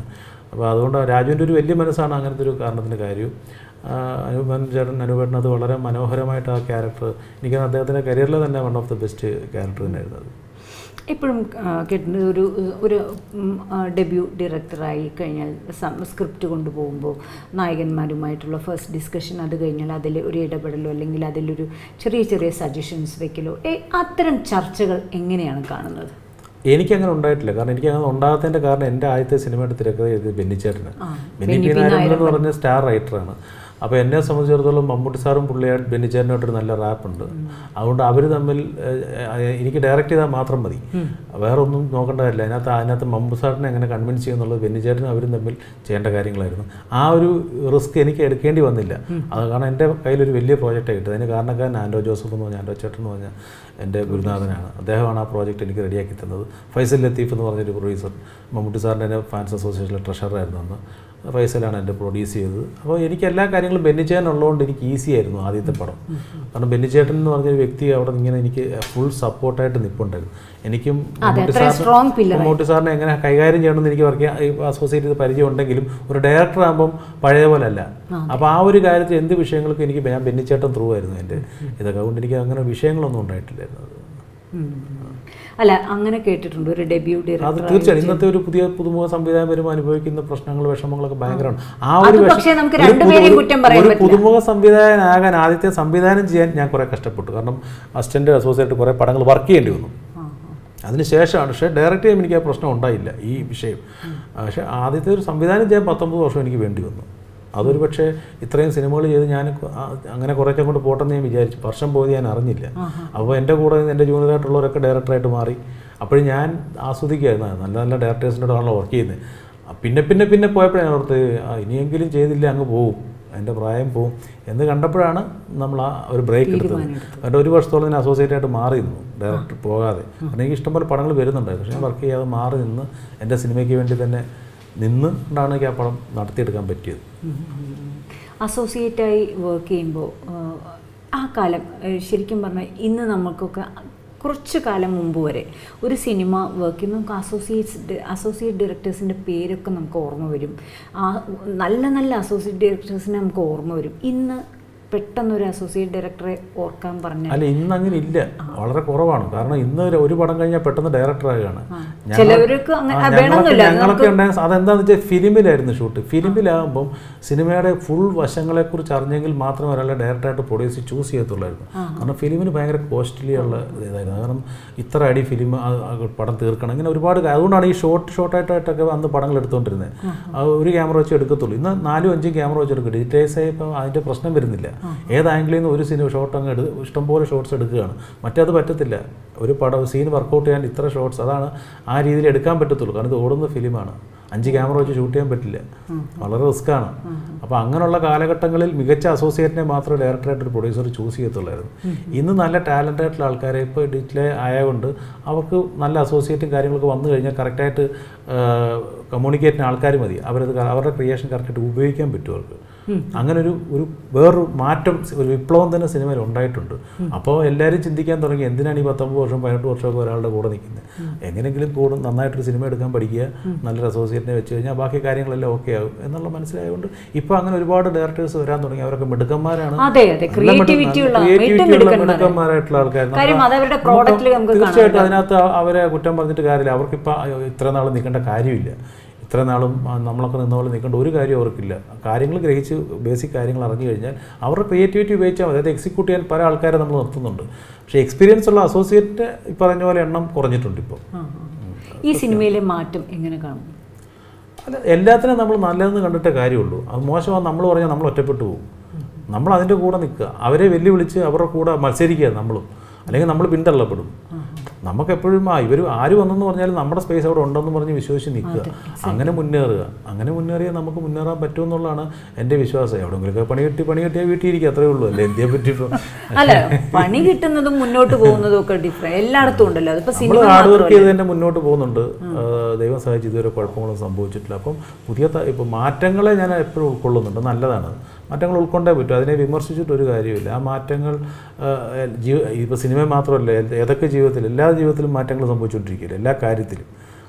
B: അപ്പോൾ അതുകൊണ്ട് രാജുവിൻ്റെ ഒരു വലിയ മനസ്സാണ് അങ്ങനത്തെ ഒരു കാരണത്തിൻ്റെ കാര്യവും ആ, അനൂപൻ ചേട്ടൻ അനൂപേട്ടൻ അത് വളരെ മനോഹരമായിട്ട് ആ ക്യാരക്ടർ എനിക്ക് അദ്ദേഹത്തിൻ്റെ കരിയറിലെ തന്നെ one of the best character തന്നെയായിരുന്നു അത്
A: ഇപ്പോഴും കേട്ടിട്ടുണ്ട് ഒരു ഒരു ഡെബ്യൂ ഡയറക്ടറായി കഴിഞ്ഞാൽ സ്ക്രിപ്റ്റ് കൊണ്ടുപോകുമ്പോൾ നായകന്മാരുമായിട്ടുള്ള ഫസ്റ്റ് ഡിസ്കഷൻ അത് കഴിഞ്ഞാൽ അതിൽ ഒരു ഇടപെടലോ അല്ലെങ്കിൽ അതിലൊരു ചെറിയ ചെറിയ സജഷൻസ് വെക്കലോ ഏ, അത്തരം ചർച്ചകൾ എങ്ങനെയാണ് കാണുന്നത്
B: എനിക്കങ്ങനെ ഉണ്ടായിട്ടില്ല കാരണം എനിക്ക് അങ്ങനെ ഉണ്ടാകാത്തതിൻ്റെ കാരണം എൻ്റെ ആദ്യത്തെ സിനിമയുടെ തിരക്കഥ എഴുതിയത് ബെന്നിച്ചേട്ടന്
A: ആ,
B: ബെന്നി പി നായരൻ എന്ന് പറഞ്ഞ സ്റ്റാർ റൈറ്ററാണ് അപ്പോൾ എന്നെ സംബന്ധിച്ചിടത്തോളം മമ്മൂട്ടി സാറും പുള്ളിയായിട്ട് ബെന്നിച്ചേട്ടനായിട്ടൊരു നല്ല റാപ്പുണ്ട് അതുകൊണ്ട് അവർ തമ്മിൽ ഏഹ്, ഏഹ്, എനിക്ക് ഡയറക്റ്റ് ചെയ്താൽ മാത്രം മതി വേറെ ഒന്നും നോക്കേണ്ട കാര്യമില്ല അതിനകത്ത് അതിനകത്ത് മമ്മൂട്ടി സാറിനെ എങ്ങനെ കൺവിൻസ് ചെയ്യുന്നുള്ളത് ബെന്നിച്ചേട്ടനും അവരും തമ്മിൽ ചെയ്യേണ്ട കാര്യങ്ങളായിരുന്നു ആ ഒരു റിസ്ക് എനിക്ക് എടുക്കേണ്ടി വന്നില്ല അത് കാരണം എൻ്റെ കയ്യിലൊരു വലിയ പ്രോജക്റ്റ് കിട്ടുന്നത് അതിന് കാരണക്കാരൻ ആൻഡോ ജോസഫ് എന്ന് പറഞ്ഞ ആൻഡോ ചേട്ടൻ എന്ന് പറഞ്ഞ എൻ്റെ ഗുരുനാഥനാണ് അദ്ദേഹമാണ് ആ പ്രോജക്റ്റ് എനിക്ക് റെഡിയാക്കി തന്നത് ഫൈസൽ ലത്തീഫ് എന്ന് പറഞ്ഞൊരു പ്രൊഡ്യൂസർ മമ്മൂട്ടി സാറിൻ്റെ എൻ്റെ ഫാൻസ് അസോസിയേഷനിലെ ട്രഷറായിരുന്നു അന്ന് ഫൈസലാണ് എൻ്റെ പ്രൊഡ്യൂസ് ചെയ്തത് അപ്പോൾ എനിക്ക് എല്ലാ കാര്യങ്ങളും ബെന്നിച്ചേട്ടൻ ഉള്ളതുകൊണ്ട് എനിക്ക് ഈസി ആയിരുന്നു ആദ്യത്തെ പടം കാരണം ബെന്നിച്ചേട്ടൻ എന്ന് പറഞ്ഞൊരു വ്യക്തി അവിടെ ഇങ്ങനെ എനിക്ക് ഫുൾ സപ്പോർട്ടായിട്ട് നിൽപ്പുണ്ടായിരുന്നു എനിക്കും മമ്മൂട്ടി
A: അത്രയും strong
B: സാറിന്
A: pillar
B: മമ്മൂട്ടി സാറിനെ എങ്ങനെ കൈകാര്യം ചെയ്യണമെന്ന് എനിക്ക് വർക്ക് അസോസിയേറ്റ് ചെയ്ത് പരിചയം ഉണ്ടെങ്കിലും ഒരു ഡയറക്ടർ ആകുമ്പം പഴയ പോലെ അല്ല അപ്പോൾ ആ ഒരു കാര്യത്തിൽ എന്ത് വിഷയങ്ങൾക്കും എനിക്ക് ഞാൻ ബെന്നിച്ചേട്ടൻ ത്രൂ ആയിരുന്നു എൻ്റെ ഇതൊക്കെ അതുകൊണ്ട് എനിക്ക് അങ്ങനെ വിഷയങ്ങളൊന്നും ഉണ്ടായിട്ടില്ലായിരുന്നു അത്.
A: ഉം. അല്ല അങ്ങനെ കേട്ടിട്ടുണ്ട് ഒരു ഡെബ്യൂ
B: അത്
A: ഡയറക്ടർ
B: തീർച്ചയായും ഇന്നത്തെ ഒരു പുതിയ പുതുമുഖ സംവിധാനം വരുമ്പോൾ അനുഭവിക്കുന്ന പ്രശ്നങ്ങൾ വിഷമങ്ങളൊക്കെ ഭയങ്കരമാണ് ആ
A: അത്
B: ഒരു
A: പക്ഷേ നമുക്ക്
B: ഒരു പുതു-
A: രണ്ടുപേരെയും കുറ്റം പറയാൻ
B: ഒരു
A: പറ്റില്ല.
B: പുതുമുഖ സംവിധായകനാകാൻ ആദ്യത്തെ സംവിധാനം ചെയ്യാൻ ഞാൻ കുറേ കഷ്ടപ്പെട്ടു കാരണം അസിസ്റ്റന്റ് അസോസിയേറ്റ് കുറേ പടങ്ങൾ വർക്ക് ചെയ്യേണ്ടി വന്നു അതിനുശേഷമാണ് പക്ഷേ ഡയറക്റ്റ് ചെയ്യുമ്പോൾ എനിക്ക് ആ പ്രശ്നം ഉണ്ടായില്ല ഈ വിഷയം പക്ഷേ ആദ്യത്തെ ഒരു സംവിധാനം ചെയ്യാൻ പത്തൊമ്പത് വർഷം എനിക്ക് വേണ്ടി വന്നു അതൊരു പക്ഷേ ഇത്രയും സിനിമകൾ ചെയ്ത് ഞാൻ കൊ- ആ- അങ്ങനെ കുറേയൊക്കെ കൊണ്ട് പോട്ടെന്ന് ഞാൻ വിചാരിച്ചു വർഷം പോയത് ഞാൻ അറിഞ്ഞില്ല അപ്പോൾ എൻ്റെ കൂടെ എൻ്റെ ജൂനിയറായിട്ടുള്ളവരൊക്കെ ഡയറക്ടറായിട്ട് മാറി അപ്പോഴും ഞാൻ ആസ്വദിക്കുകയായിരുന്നു നല്ല നല്ല ഡയറക്ടേഴ്സിൻ്റെ ആണല്ലോ വർക്ക് ചെയ്യുന്നത് ആ, പിന്നെ പിന്നെ പിന്നെ പോയപ്പോഴാണ് ഞാൻ ഓർത്ത് ആ, ഇനിയെങ്കിലും ചെയ്തില്ല അങ്ങ് പോവും എൻ്റെ പ്രായം പോവും എന്ന് കണ്ടപ്പോഴാണ് നമ്മൾ ആ ഒരു ബ്രേക്ക് എടുത്തത് കാരണം ഒരു വർഷത്തോളം ഞാൻ അസോസിയേറ്റ് ആയിട്ട് മാറി നിന്നു ഡയറക്ടർ പോകാതെ കാരണം എനിക്ക് ഇഷ്ടംപോലെ പടങ്ങൾ വരുന്നുണ്ടായിരുന്നു പക്ഷേ ഞാൻ വർക്ക് ചെയ്യാതെ മാറി നിന്ന് എൻ്റെ സിനിമയ്ക്ക് വേണ്ടി തന്നെ നിന്ന് കൊണ്ടാണ് എനിക്ക് ആ പടം നടത്തിയെടുക്കാൻ പറ്റിയത്
A: അസോസിയേറ്റായി വർക്ക് ചെയ്യുമ്പോൾ ആ കാലം ഏഹ് ശരിക്കും പറഞ്ഞാൽ ഇന്ന് നമുക്കൊക്കെ കുറച്ച് കാലം മുമ്പ് വരെ ഒരു സിനിമ വർക്ക് ചെയ്യുമ്പോൾ നമുക്ക് അസോസിയേറ്റ്സ് അസോസിയേറ്റ് ഡയറക്ടേഴ്സിൻ്റെ പേരൊക്കെ നമുക്ക് ഓർമ്മ വരും ആ നല്ല നല്ല അസോസിയേറ്റ് ഡയറക്ടേഴ്സിനെ നമുക്ക് ഓർമ്മ വരും ഇന്ന് പെട്ടെന്ന് ഒരു അസോസിയേറ്റ് ഡയറക്ടറെ ഓർക്കാൻ പറഞ്ഞാൽ
B: അല്ല ഇന്ന് അങ്ങനെ ഇല്ല വളരെ കുറവാണ് കാരണം ഇന്ന് ഒരു- ഒരു പടം കഴിഞ്ഞാൽ പെട്ടെന്ന് ഡയറക്ടർ ആകുകയാണ് ഞങ്ങൾ-
A: ചിലവർക്ക് അങ്ങനെ
B: ആ,
A: വേണമെന്നില്ല
B: ഞങ്ങളൊക്കെ
A: അത്
B: ഞങ്ങളൊക്കെ ഉണ്ടായ അതെന്താണെന്ന് വെച്ചാൽ ഫിലിമിലായിരുന്നു ഷൂട്ട് ഫിലിമിലാകുമ്പം സിനിമയുടെ ഫുൾ വശങ്ങളെക്കുറിച്ച് അറിഞ്ഞെങ്കിൽ മാത്രമേ ഒരാളെ ഡയറക്ടറായിട്ട് പ്രൊഡ്യൂസ് ചൂസ് ചെയ്യത്തുള്ളായിരുന്നു കാരണം ഫിലിമിന് ഭയങ്കര കോസ്റ്റ്ലി ഉള്ള ഇതായിരുന്നു കാരണം ഇത്ര അടി ഫിലിം പടം തീർക്കണം ഇങ്ങനെ ഒരുപാട് കാ- അതുകൊണ്ടാണ് ഈ ഷോർട്ട് ഷോർട്ടായിട്ടൊക്കെ അന്ന് പടങ്ങൾ എടുത്തുകൊണ്ടിരുന്നത് അത് ഒരു ക്യാമറ വെച്ച് എടുക്കത്തുള്ളൂ ഇന്ന് നാലും അഞ്ചും ക്യാമറ വെച്ച് എടുക്കും ഡിജിറ്റൈസ് ആയപ്പോൾ അതിൻ്റെ പ്രശ്നം വരുന്നില്ല ഏത് ആംഗിളിൽ നിന്ന് ഒരു സിനിമ ഷോട്ട് അങ്ങ് എടു ഇഷ്ടംപോലെ ഷോട്ട്സ് എടുക്കുകയാണ് മറ്റേത് പറ്റത്തില്ല ഒരു പടം സീൻ വർക്കൗട്ട് ചെയ്യാൻ ഇത്ര ഷോട്ട്സ് അതാണ് ആ രീതിയിൽ എടുക്കാൻ പറ്റത്തുള്ളൂ കാരണം ഇത് ഓടുന്ന ഫിലിമാണ് അഞ്ച് ക്യാമറ വെച്ച് ഷൂട്ട് ചെയ്യാൻ പറ്റില്ല വളരെ റിസ്ക്കാണ് അപ്പോൾ അങ്ങനെയുള്ള കാലഘട്ടങ്ങളിൽ മികച്ച അസോസിയേറ്റിനെ മാത്രമേ ഡയറക്ടറായിട്ട് ഒരു പ്രൊഡ്യൂസർ ചൂസ് ചെയ്യത്തുള്ളായിരുന്നു ഇന്ന് നല്ല ടാലൻ്റ് ആയിട്ടുള്ള ആൾക്കാരെ ഇപ്പോൾ ഡിജിറ്റൽ ആയതുകൊണ്ട് അവർക്ക് നല്ല അസോസിയേറ്റും കാര്യങ്ങളൊക്കെ വന്നു കഴിഞ്ഞാൽ കറക്റ്റായിട്ട് കമ്മ്യൂണിക്കേറ്റിന് ആൾക്കാർ മതി അവരത് ക- അവരുടെ ക്രിയേഷൻ കറക്റ്റായിട്ട് ഉപയോഗിക്കാൻ പറ്റും അവർക്ക് അങ്ങനെ ഒരു ഒരു വേറൊരു മാറ്റം ഒരു വിപ്ലവം തന്നെ സിനിമയിൽ ഉണ്ടായിട്ടുണ്ട് അപ്പോൾ എല്ലാവരും ചിന്തിക്കാൻ തുടങ്ങി എന്തിനാണ് ഈ പത്തൊമ്പത് വർഷം പതിനെട്ട് വർഷമൊക്കെ ഒരാളുടെ കൂടെ നിൽക്കുന്നത് എങ്ങനെയെങ്കിലും കൂടെ നന്നായിട്ടൊരു സിനിമ എടുക്കാൻ പഠിക്കുക നല്ലൊരു അസോസിയേറ്റിനെ വെച്ച് കഴിഞ്ഞാൽ ബാക്കി കാര്യങ്ങളെല്ലാം ഓക്കെ ആകും എന്നുള്ള മനസ്സിലായതുകൊണ്ട് ഇപ്പോൾ അങ്ങനെ ഒരുപാട് ഡയറക്ടേഴ്സ് വരാൻ തുടങ്ങി അവരൊക്കെ മിടുക്കന്മാരാണ്
A: അതെ അതെ ക്രിയേറ്റിവിറ്റി ഉള്ള ഏറ്റവും
B: ക്രിയേറ്റിവിറ്റി ഉള്ള
A: മിടുക്കന്മാരാണ്.
B: മിടുക്കന്മാരായിട്ടുള്ള ആൾക്കാർ
A: കാര്യം അത് അവരുടെ പ്രോഡക്റ്റിൽ നമുക്ക്
B: തീർച്ചയായിട്ടും അതിനകത്ത് അവരെ കുറ്റം പറഞ്ഞിട്ട് കാര്യമില്ല അവർക്കിപ്പോൾ ഇത്ര നാൾ നിൽക്കേണ്ട കാര്യമില്ല ഇത്ര നാളും ആ, നമ്മളൊക്കെ നിന്ന പോലെ നിൽക്കേണ്ട ഒരു കാര്യം അവർക്കില്ല കാര്യങ്ങൾ ഗ്രഹിച്ച് ബേസിക് കാര്യങ്ങൾ അറിഞ്ഞു കഴിഞ്ഞാൽ അവരുടെ ക്രിയേറ്റിവിറ്റി ഉപയോഗിച്ചാൽ മതി അതായത് എക്സിക്യൂട്ട് ചെയ്യാൻ പല ആൾക്കാരെ നമ്മൾ നിർത്തുന്നുണ്ട് പക്ഷേ എക്സ്പീരിയൻസ് ഉള്ള അസോസിയേറ്റ് ഈ പറഞ്ഞ പോലെ എണ്ണം കുറഞ്ഞിട്ടുണ്ട് ഇപ്പോൾ
A: ആ, ആ. ഈ സിനിമയിലെ മാറ്റം എങ്ങനെ കാണും
B: അല്ല എല്ലാത്തിനും നമ്മൾ നല്ലതെന്ന് കണ്ടിട്ടേ കാര്യമുള്ളൂ അത് മോശമാണ് നമ്മൾ പറഞ്ഞാൽ നമ്മൾ ഒറ്റപ്പെട്ടു പോകും നമ്മൾ അതിൻ്റെ കൂടെ നിൽക്കുക അവരെ വെല്ലുവിളിച്ച് അവരുടെ കൂടെ മത്സരിക്കുക നമ്മളും അല്ലെങ്കിൽ നമ്മൾ പിന്തള്ളപ്പെടും നമുക്കെപ്പോഴും ആ ഇവർ ആര് വന്നെന്ന് പറഞ്ഞാലും നമ്മുടെ സ്പേസ് അവിടെ ഉണ്ടെന്ന് പറഞ്ഞ് വിശ്വസിച്ച് നിൽക്കുക അങ്ങനെ മുന്നേറുക അങ്ങനെ മുന്നേറിയാൽ നമുക്ക് മുന്നേറാൻ പറ്റുമെന്നുള്ളതാണ് എൻ്റെ വിശ്വാസം എവിടെയെങ്കിലുമൊക്കെ പണി കിട്ടി പണി കിട്ടിയാൽ വീട്ടിൽ ഇരിക്കുക അത്രേ ഉള്ളൂ അല്ലേ ഇന്ത്യയെ പറ്റി ഇപ്പോൾ
A: അല്ല പണി കിട്ടുന്നതും മുന്നോട്ട് പോകുന്നതും ഒക്കെ ഡിഫറെന്റ് എല്ലായിടത്തും ഉണ്ടല്ലോ അതിപ്പോ
B: നമ്മൾ
A: സിനിമ
B: ഹാർഡ് വർക്ക് ചെയ്ത് തന്നെ മുന്നോട്ട് പോകുന്നുണ്ട് ആ, ദൈവം സഹായിച്ച് ഇതുവരെ കുഴപ്പങ്ങളൊന്നും സംഭവിച്ചിട്ടില്ല അപ്പം പുതിയ ത- ഇപ്പോൾ മാറ്റങ്ങളെ ഞാൻ എപ്പോഴും ഉൾക്കൊള്ളുന്നുണ്ട് നല്ലതാണ് മാറ്റങ്ങൾ ഉൾക്കൊണ്ടേ പറ്റും അതിനെ വിമർശിച്ചിട്ട് ഒരു കാര്യമില്ല ആ മാറ്റങ്ങൾ ആ, ജീവ ഇപ്പോൾ സിനിമ മാത്രമല്ല ഏ- ഏതൊക്കെ ജീവിതത്തിൽ എല്ലാ ജീവിതത്തിലും മാറ്റങ്ങൾ സംഭവിച്ചുകൊണ്ടിരിക്കില്ല എല്ലാ കാര്യത്തിലും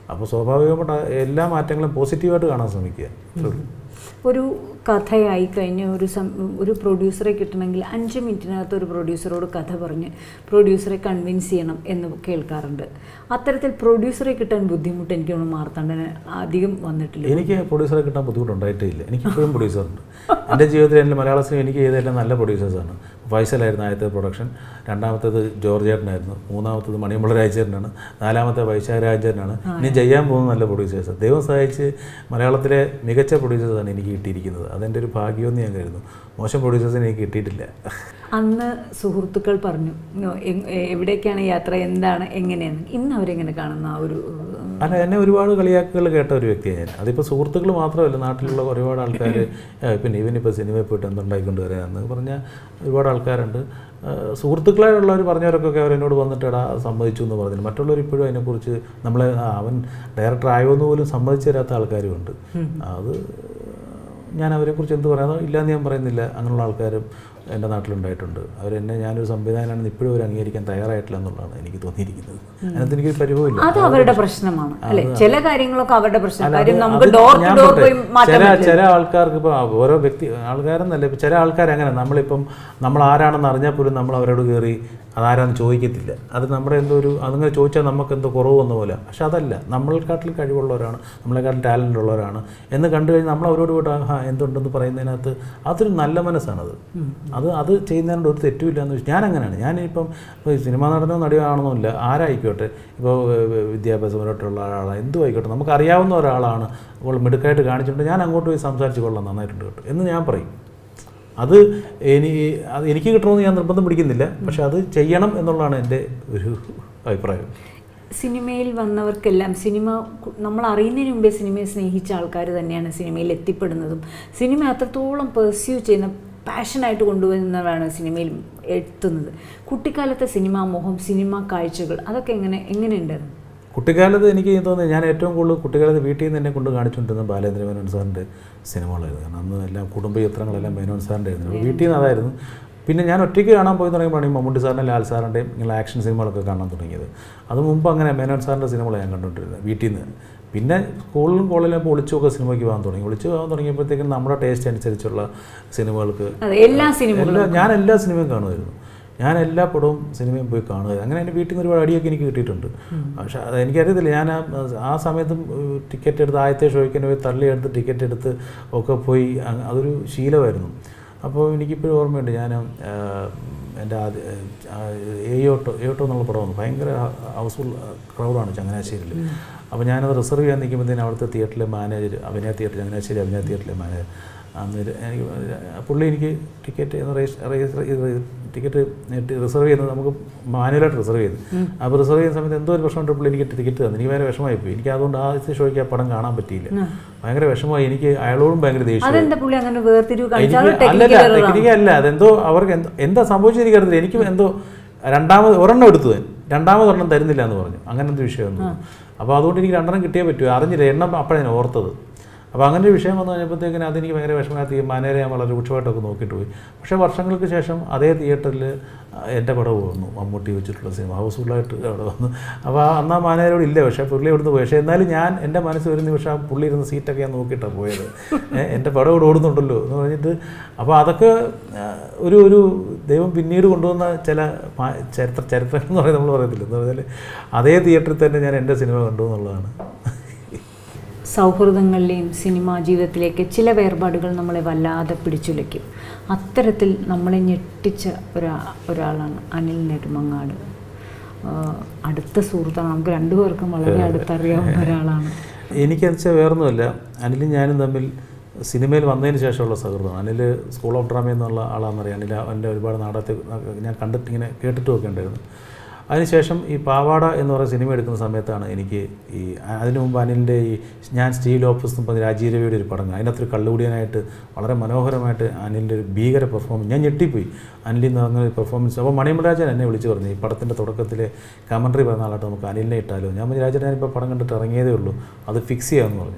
B: അപ്പോൾ സ്വാഭാവികമായിട്ട് എല്ലാ മാറ്റങ്ങളും പോസിറ്റീവായിട്ട് കാണാൻ ശ്രമിക്കുക അത്രേ ഉള്ളൂ.
A: ഒരു കഥയായി കഴിഞ്ഞ് ഒരു സം ഒരു പ്രൊഡ്യൂസറെ കിട്ടണമെങ്കിൽ അഞ്ച് മിനിറ്റിനകത്ത് ഒരു പ്രൊഡ്യൂസറോട് കഥ പറഞ്ഞ് പ്രൊഡ്യൂസറെ കൺവിൻസ് ചെയ്യണം എന്ന് കേൾക്കാറുണ്ട് അത്തരത്തിൽ പ്രൊഡ്യൂസറെ കിട്ടാൻ ബുദ്ധിമുട്ട് എനിക്ക് തോന്നുന്നു മാർത്താണ്ഡന് അധികം വന്നിട്ടില്ല
B: എനിക്ക് പ്രൊഡ്യൂസറെ കിട്ടാൻ ബുദ്ധിമുട്ടുണ്ടായിട്ടേ ഇല്ല എനിക്ക് ഇപ്പോഴും പ്രൊഡ്യൂസറുണ്ട് എൻ്റെ ജീവിതത്തിൽ എൻ്റെ മലയാള സിനിമ എനിക്ക് ചെയ്തെല്ലാം നല്ല പ്രൊഡ്യൂസേഴ്സാണ് ഫൈസലായിരുന്നു ആദ്യത്തെ പ്രൊഡക്ഷൻ രണ്ടാമത്തേത് ജോർജ് ചേട്ടനായിരുന്നു മൂന്നാമത്തേത് മണിയമ്പള രാജേട്ടനാണ് നാലാമത്തെ വൈശാഖ രാജേട്ടനാണ് ഇനി ചെയ്യാൻ പോകുന്ന നല്ല പ്രൊഡ്യൂസേഴ്സ് ദൈവം സഹായിച്ച് മലയാളത്തിലെ മികച്ച പ്രൊഡ്യൂസേഴ്സാണ് എനിക്ക് കിട്ടിയിരിക്കുന്നത് അതെൻ്റെ ഒരു ഭാഗ്യമെന്ന് ഞാൻ കരുതുന്നു മോശം പ്രൊഡ്യൂസേഴ്സിനെ എനിക്ക് കിട്ടിയിട്ടില്ല
A: അന്ന് സുഹൃത്തുക്കൾ പറഞ്ഞു "നോ, എങ്- എ- എവിടേക്കാണ് യാത്ര എന്താണ് എങ്ങനെയാണ് ഇന്ന് അവരെങ്ങനെ കാണുന്ന ആ ഒരു ഉം,
B: അല്ല എന്നെ ഒരുപാട് കളിയാക്കുകൾ കേട്ട ഒരു വ്യക്തിയാണ് ഞാൻ അതിപ്പോൾ സുഹൃത്തുക്കൾ മാത്രമല്ല നാട്ടിലുള്ള ഒരുപാട് ആൾക്കാർ പിന്നെ ഇവനിപ്പോൾ സിനിമയിൽ പോയിട്ട് എന്തുണ്ടായിക്കൊണ്ട് വരാമെന്ന് പറഞ്ഞാൽ ഒരുപാട് ആൾക്കാരുണ്ട് ആ, സുഹൃത്തുക്കളായുള്ളവർ പറഞ്ഞവരൊക്കെ അവർ എന്നോട് വന്നിട്ട് എടാ സമ്മതിച്ചു എന്ന് പറഞ്ഞില്ല മറ്റുള്ളവർ ഇപ്പോഴും അതിനെക്കുറിച്ച് നമ്മളെ ആ, അവൻ ഡയറക്ടർ ആയോന്ന് പോലും സമ്മതിച്ചു തരാത്ത ആൾക്കാരുമുണ്ട് അത് ഞാൻ അവരെക്കുറിച്ച് എന്ത് പറയാനോ ഇല്ലയെന്ന് ഞാൻ പറയുന്നില്ല അങ്ങനെയുള്ള ആൾക്കാരും എൻ്റെ നാട്ടിലുണ്ടായിട്ടുണ്ട് അവരെന്നെ ഞാനൊരു സംവിധാനമാണെന്ന് ഇപ്പോഴും അവർ അംഗീകരിക്കാൻ തയ്യാറായിട്ടില്ല എന്നുള്ളതാണ് എനിക്ക് തോന്നിയിരിക്കുന്നത് അതിനകത്ത് എനിക്ക് പരിഭവമില്ല
A: അത് അവരുടെ പ്രശ്നമാണ് അല്ലെ ചില കാര്യങ്ങളൊക്കെ അവരുടെ പ്രശ്നം
B: അല്ല,
A: കാര്യം
B: അത്
A: നമുക്ക്
B: അത്
A: ഡോർ ടു
B: ഞാൻ
A: ഡോർ
B: പറയട്ടെ.
A: പോയി മാറ്റാൻ
B: ചില
A: പറ്റില്ല
B: ചില ആൾക്കാർക്ക് ഇപ്പോൾ ഓരോ വ്യക്തി ആൾക്കാരെന്നല്ല ഇപ്പം ചില ആൾക്കാർ അങ്ങനെ നമ്മളിപ്പം നമ്മൾ ആരാണെന്ന് അറിഞ്ഞാൽ പോലും നമ്മൾ അവരോട് കയറി അതാരാന്ന് ചോദിക്കത്തില്ല അത് നമ്മുടെ എന്തോ ഒരു അതങ്ങനെ ചോദിച്ചാൽ നമുക്ക് എന്തോ കുറവ് വന്ന പോലെ പക്ഷെ അതല്ല നമ്മളെക്കാട്ടിലും കഴിവുള്ളവരാണ് നമ്മളെക്കാട്ടിലും ടാലൻ്റ് ഉള്ളവരാണ് എന്ന് കണ്ടു കഴിഞ്ഞാൽ നമ്മൾ അവരോട് പോയിട്ട് ആ എന്തുണ്ടെന്ന് പറയുന്നതിനകത്ത് അതൊരു നല്ല മനസ്സാണത് അത് അത് ചെയ്യുന്നതിനോട് ഒരു തെറ്റുമില്ല എന്ന് വെച്ചാൽ ഞാൻ അങ്ങനെയാണ് ഞാനിപ്പം ഇപ്പോൾ സിനിമാ നടനോ നടിയോ ആണെന്നില്ല ആരായിക്കോട്ടെ ഇപ്പോൾ വിദ്യാഭ്യാസപരമായിട്ടുള്ള ആളാണ് എന്തും ആയിക്കോട്ടെ നമുക്ക് അറിയാവുന്ന ഒരാളാണ് അപ്പോൾ മിടുക്കായിട്ട് കാണിച്ചിട്ടുണ്ട് ഞാൻ അങ്ങോട്ട് പോയി സംസാരിച്ച് കൊള്ളാം നന്നായിട്ടുണ്ട് കേട്ടോ എന്ന് ഞാൻ പറയും അത് ഇനി അത് എനിക്ക് കിട്ടണമെന്ന് ഞാൻ നിർബന്ധം പിടിക്കുന്നില്ല പക്ഷെ അത് ചെയ്യണം എന്നുള്ളതാണ് എൻ്റെ ഒരു അഭിപ്രായം
A: സിനിമയിൽ വന്നവർക്കെല്ലാം സിനിമ കു- നമ്മൾ അറിയുന്നതിന് മുമ്പേ സിനിമയെ സ്നേഹിച്ച ആൾക്കാർ തന്നെയാണ് സിനിമയിൽ എത്തിപ്പെടുന്നതും സിനിമ അത്രത്തോളം പെർസ്യൂ ചെയ്യുന്ന പാഷനായിട്ട് കൊണ്ടുവരുന്നവരാണ് സിനിമയിൽ എത്തുന്നത് കുട്ടിക്കാലത്തെ സിനിമാ മോഹം സിനിമാ കാഴ്ചകൾ അതൊക്കെ എങ്ങനെ എങ്ങനെയുണ്ടായിരുന്നു
B: കുട്ടിക്കാലത്ത് എനിക്ക് തോന്നുന്നത് ഞാൻ ഏറ്റവും കൂടുതൽ കുട്ടിക്കാലത്ത് വീട്ടിൽ നിന്ന് എന്നെ കൊണ്ട് കാണിച്ചുകൊണ്ടിരുന്ന ബാലേന്ദ്ര മേനോൻ സാറിൻ്റെ സിനിമകളായിരുന്നു കാരണം അന്ന് എല്ലാം കുടുംബ ചിത്രങ്ങളെല്ലാം മേനോൻ സാറിൻ്റെ ആയിരുന്നു അപ്പോൾ വീട്ടിൽ നിന്ന് അതായിരുന്നു പിന്നെ ഞാൻ ഒറ്റയ്ക്ക് കാണാൻ പോയി തുടങ്ങിയപ്പോഴാണ് ഈ മമ്മൂട്ടി സാറിൻ്റെ ലാൽ സാറിൻ്റെയും ഇങ്ങനെ ആക്ഷൻ സിനിമകളൊക്കെ കാണാൻ തുടങ്ങിയത് അത് മുമ്പ് അങ്ങനെ മേനോൻ സാറിൻ്റെ സിനിമകൾ ഞാൻ കണ്ടുകൊണ്ടിരുന്നത് വീട്ടിൽ നിന്ന് പിന്നെ സ്കൂളിലും കോളേജിലും ഒളിച്ചൊക്കെ സിനിമയ്ക്ക് പോകാൻ തുടങ്ങി ഒളിച്ചു പോകാൻ തുടങ്ങിയപ്പോഴത്തേക്കും നമ്മുടെ ടേസ്റ്റ് അനുസരിച്ചുള്ള സിനിമകൾക്ക്
A: അതെ എല്ലാ സിനിമകളും
B: എല്ലാ ഞാൻ എല്ലാ സിനിമയും കാണുമായിരുന്നു ഞാൻ എല്ലാ പടവും സിനിമയും പോയി കാണുക അങ്ങനെ എൻ്റെ വീട്ടിൽ നിന്ന് ഒരുപാട് അടിയൊക്കെ എനിക്ക് കിട്ടിയിട്ടുണ്ട് പക്ഷെ അത് എനിക്കറിയത്തില്ല ഞാൻ ആ ആ സമയത്തും ടിക്കറ്റ് എടുത്ത് ആദ്യത്തെ ഷോയ്ക്ക് തന്നെ പോയി തള്ളിയെടുത്ത് ടിക്കറ്റ് എടുത്ത് ഒക്കെ പോയി അ- അതൊരു ശീലമായിരുന്നു അപ്പോൾ എനിക്കിപ്പോഴും ഓർമ്മയുണ്ട് ഞാൻ എൻ്റെ ആദ്യ ഏയോട്ടോ ഏയോട്ടോ എന്നുള്ള പടം വന്നു ഭയങ്കര ഹൗസ്ഫുൾ ക്രൗഡാണ് ചങ്ങനാശ്ശേരിയിൽ അപ്പോൾ ഞാനത് റിസർവ് ചെയ്യാൻ നിൽക്കുമ്പോഴത്തേന് അവിടുത്തെ തിയേറ്ററിലെ മാനേജർ അഭിനയ തിയേറ്റർ ചങ്ങനാശ്ശേരി അഭിനയ തിയേറ്ററിലെ മാനേജർ അന്നേരം എനിക്ക് പുള്ളി എനിക്ക് ടിക്കറ്റ് ടിക്കറ്റ് റിസർവ് ചെയ്യുന്നത് നമുക്ക് മാനുവലായിട്ട് റിസർവ് ചെയ്തു അപ്പോൾ റിസർവ് ചെയ്യുന്ന സമയത്ത് എന്തോ ഒരു പ്രശ്നമുണ്ട് പുള്ളി എനിക്ക് ടിക്കറ്റ് തന്നു എനിക്ക് ഭയങ്കര വിഷമമായി പോയി എനിക്ക് അതുകൊണ്ട് ആദ്യത്തെ ഷോയ്ക്ക് ആ പടം കാണാൻ പറ്റിയില്ല ഭയങ്കര വിഷമമായി എനിക്ക് അയാളോടും ഭയങ്കര ദേഷ്യം
A: അതെന്താ പുള്ളി അങ്ങനെ വേർതിരിവ് കാണിച്ചത് അത്
B: എനിക്ക് അല്ലല്ല
A: technical error ആണ്.
B: ടെക്നിക്കൽ അല്ല അതെന്തോ അവർക്ക് എന്തോ എന്താ സംഭവിച്ചത് എനിക്കറിയില്ല എനിക്ക് എന്തോ രണ്ടാമത് ഒരെണ്ണം എടുത്തു ഞാൻ രണ്ടാമത് ഒരെണ്ണം തരുന്നില്ല എന്ന് പറഞ്ഞു അങ്ങനെ എന്ത് വിഷയമൊന്നും അപ്പോൾ അതുകൊണ്ട് എനിക്ക് രണ്ടെണ്ണം കിട്ടിയേ പറ്റൂ അറിഞ്ഞില്ല എണ്ണം അപ്പോഴാണ് ഞാൻ ഓർത്തത് അപ്പോൾ അങ്ങനെ ഒരു വിഷയം വന്നു കഴിഞ്ഞപ്പോഴത്തേക്കിന് അതെനിക്ക് ഭയങ്കര വിഷമമാക്കി മാനേരെ ഞാൻ വളരെ രൂക്ഷമായിട്ടൊക്കെ നോക്കിയിട്ട് പോയി പക്ഷേ വർഷങ്ങൾക്ക് ശേഷം അതേ തിയേറ്ററിൽ എൻ്റെ പടം വന്നു മമ്മൂട്ടി വെച്ചിട്ടുള്ള സിനിമ ഹൗസ്ഫുള്ളായിട്ട് അവിടെ വന്നു അപ്പോൾ ആ അന്ന് ആ മാനേജരോട് ഇല്ല പക്ഷേ പുള്ളി ഇവിടുന്ന് പോയി പക്ഷേ എന്നാലും ഞാൻ എൻ്റെ മനസ്സ് ഒരു നിമിഷം ആ പുള്ളി ഇരുന്ന സീറ്റൊക്കെ ഞാൻ നോക്കിയിട്ടാണ് പോയത് ഏ, എൻ്റെ പടം ഇവിടെ ഓടുന്നുണ്ടല്ലോ എന്ന് പറഞ്ഞിട്ട് അപ്പോൾ അതൊക്കെ ആ, ഒരു ഒരു ദൈവം പിന്നീട് കൊണ്ടുവന്ന ചില മാ- ചരിത്ര ചരിത്രം എന്ന് പറയുന്നത് നമ്മൾ പറയത്തില്ല എന്ന് പറഞ്ഞാൽ അതേ തിയേറ്ററിൽ തന്നെ ഞാൻ എൻ്റെ സിനിമ കണ്ടു എന്നുള്ളതാണ്
A: സൗഹൃദങ്ങളിലെയും സിനിമാ ജീവിതത്തിലേക്ക് ചില വേർപാടുകൾ നമ്മളെ വല്ലാതെ പിടിച്ചുലയ്ക്കും അത്തരത്തിൽ നമ്മളെ ഞെട്ടിച്ച ഒരാ ഒരാളാണ് അനിൽ നെടുമങ്ങാട് ആഹ് അടുത്ത സുഹൃത്താണ് നമുക്ക് രണ്ടുപേർക്കും വളരെ അടുത്തറിയാവുന്ന ഒരാളാണ്
B: എനിക്കെന്ന് വെച്ചാൽ വേറൊന്നുമല്ല അനിലും ഞാനും തമ്മിൽ സിനിമയിൽ വന്നതിന് ശേഷമുള്ള സൗഹൃദം അനിൽ സ്കൂൾ ഓഫ് ഡ്രാമ എന്നുള്ള ആളാണെന്നറിയാം അനിൽ എൻ്റെ ഒരുപാട് നാടകത്തെ ഞാൻ കണ്ടിട്ട് ഇങ്ങനെ കേട്ടിട്ടും ഒക്കെ ഉണ്ടായിരുന്നു അതിനുശേഷം ഈ പാവാട എന്ന് പറയുന്ന സിനിമ എടുക്കുന്ന സമയത്താണ് എനിക്ക് ഈ അതിനു മുമ്പ് അനിലിൻ്റെ ഈ ഞാൻ സ്റ്റീൽ ഓഫീസ് എന്ന് പറഞ്ഞ രാജീവ് രവിയുടെ ഒരു പടം അതിനകത്തൊരു കള്ളുകൂടിയനായിട്ട് വളരെ മനോഹരമായിട്ട് അനിലിൻ്റെ ഒരു ഭീകര പെർഫോമൻസ് ഞാൻ ഞെട്ടിപ്പോയി അനിലിൽ നിന്ന് അങ്ങനെ ഒരു പെർഫോമൻസ് അപ്പോൾ മണിമരാജൻ എന്നെ വിളിച്ച് പറഞ്ഞു ഈ പടത്തിൻ്റെ തുടക്കത്തിൽ കമൻട്രി പറഞ്ഞ ആളായിട്ട് നമുക്ക് അനിലിനെ ഇട്ടാലോ ഞാൻ പറഞ്ഞു രാജൻ ഞാനിപ്പോൾ പടം കണ്ടിട്ട് ഇറങ്ങിയതേ ഉള്ളൂ അത് ഫിക്സ് ചെയ്യാമെന്ന് പറഞ്ഞു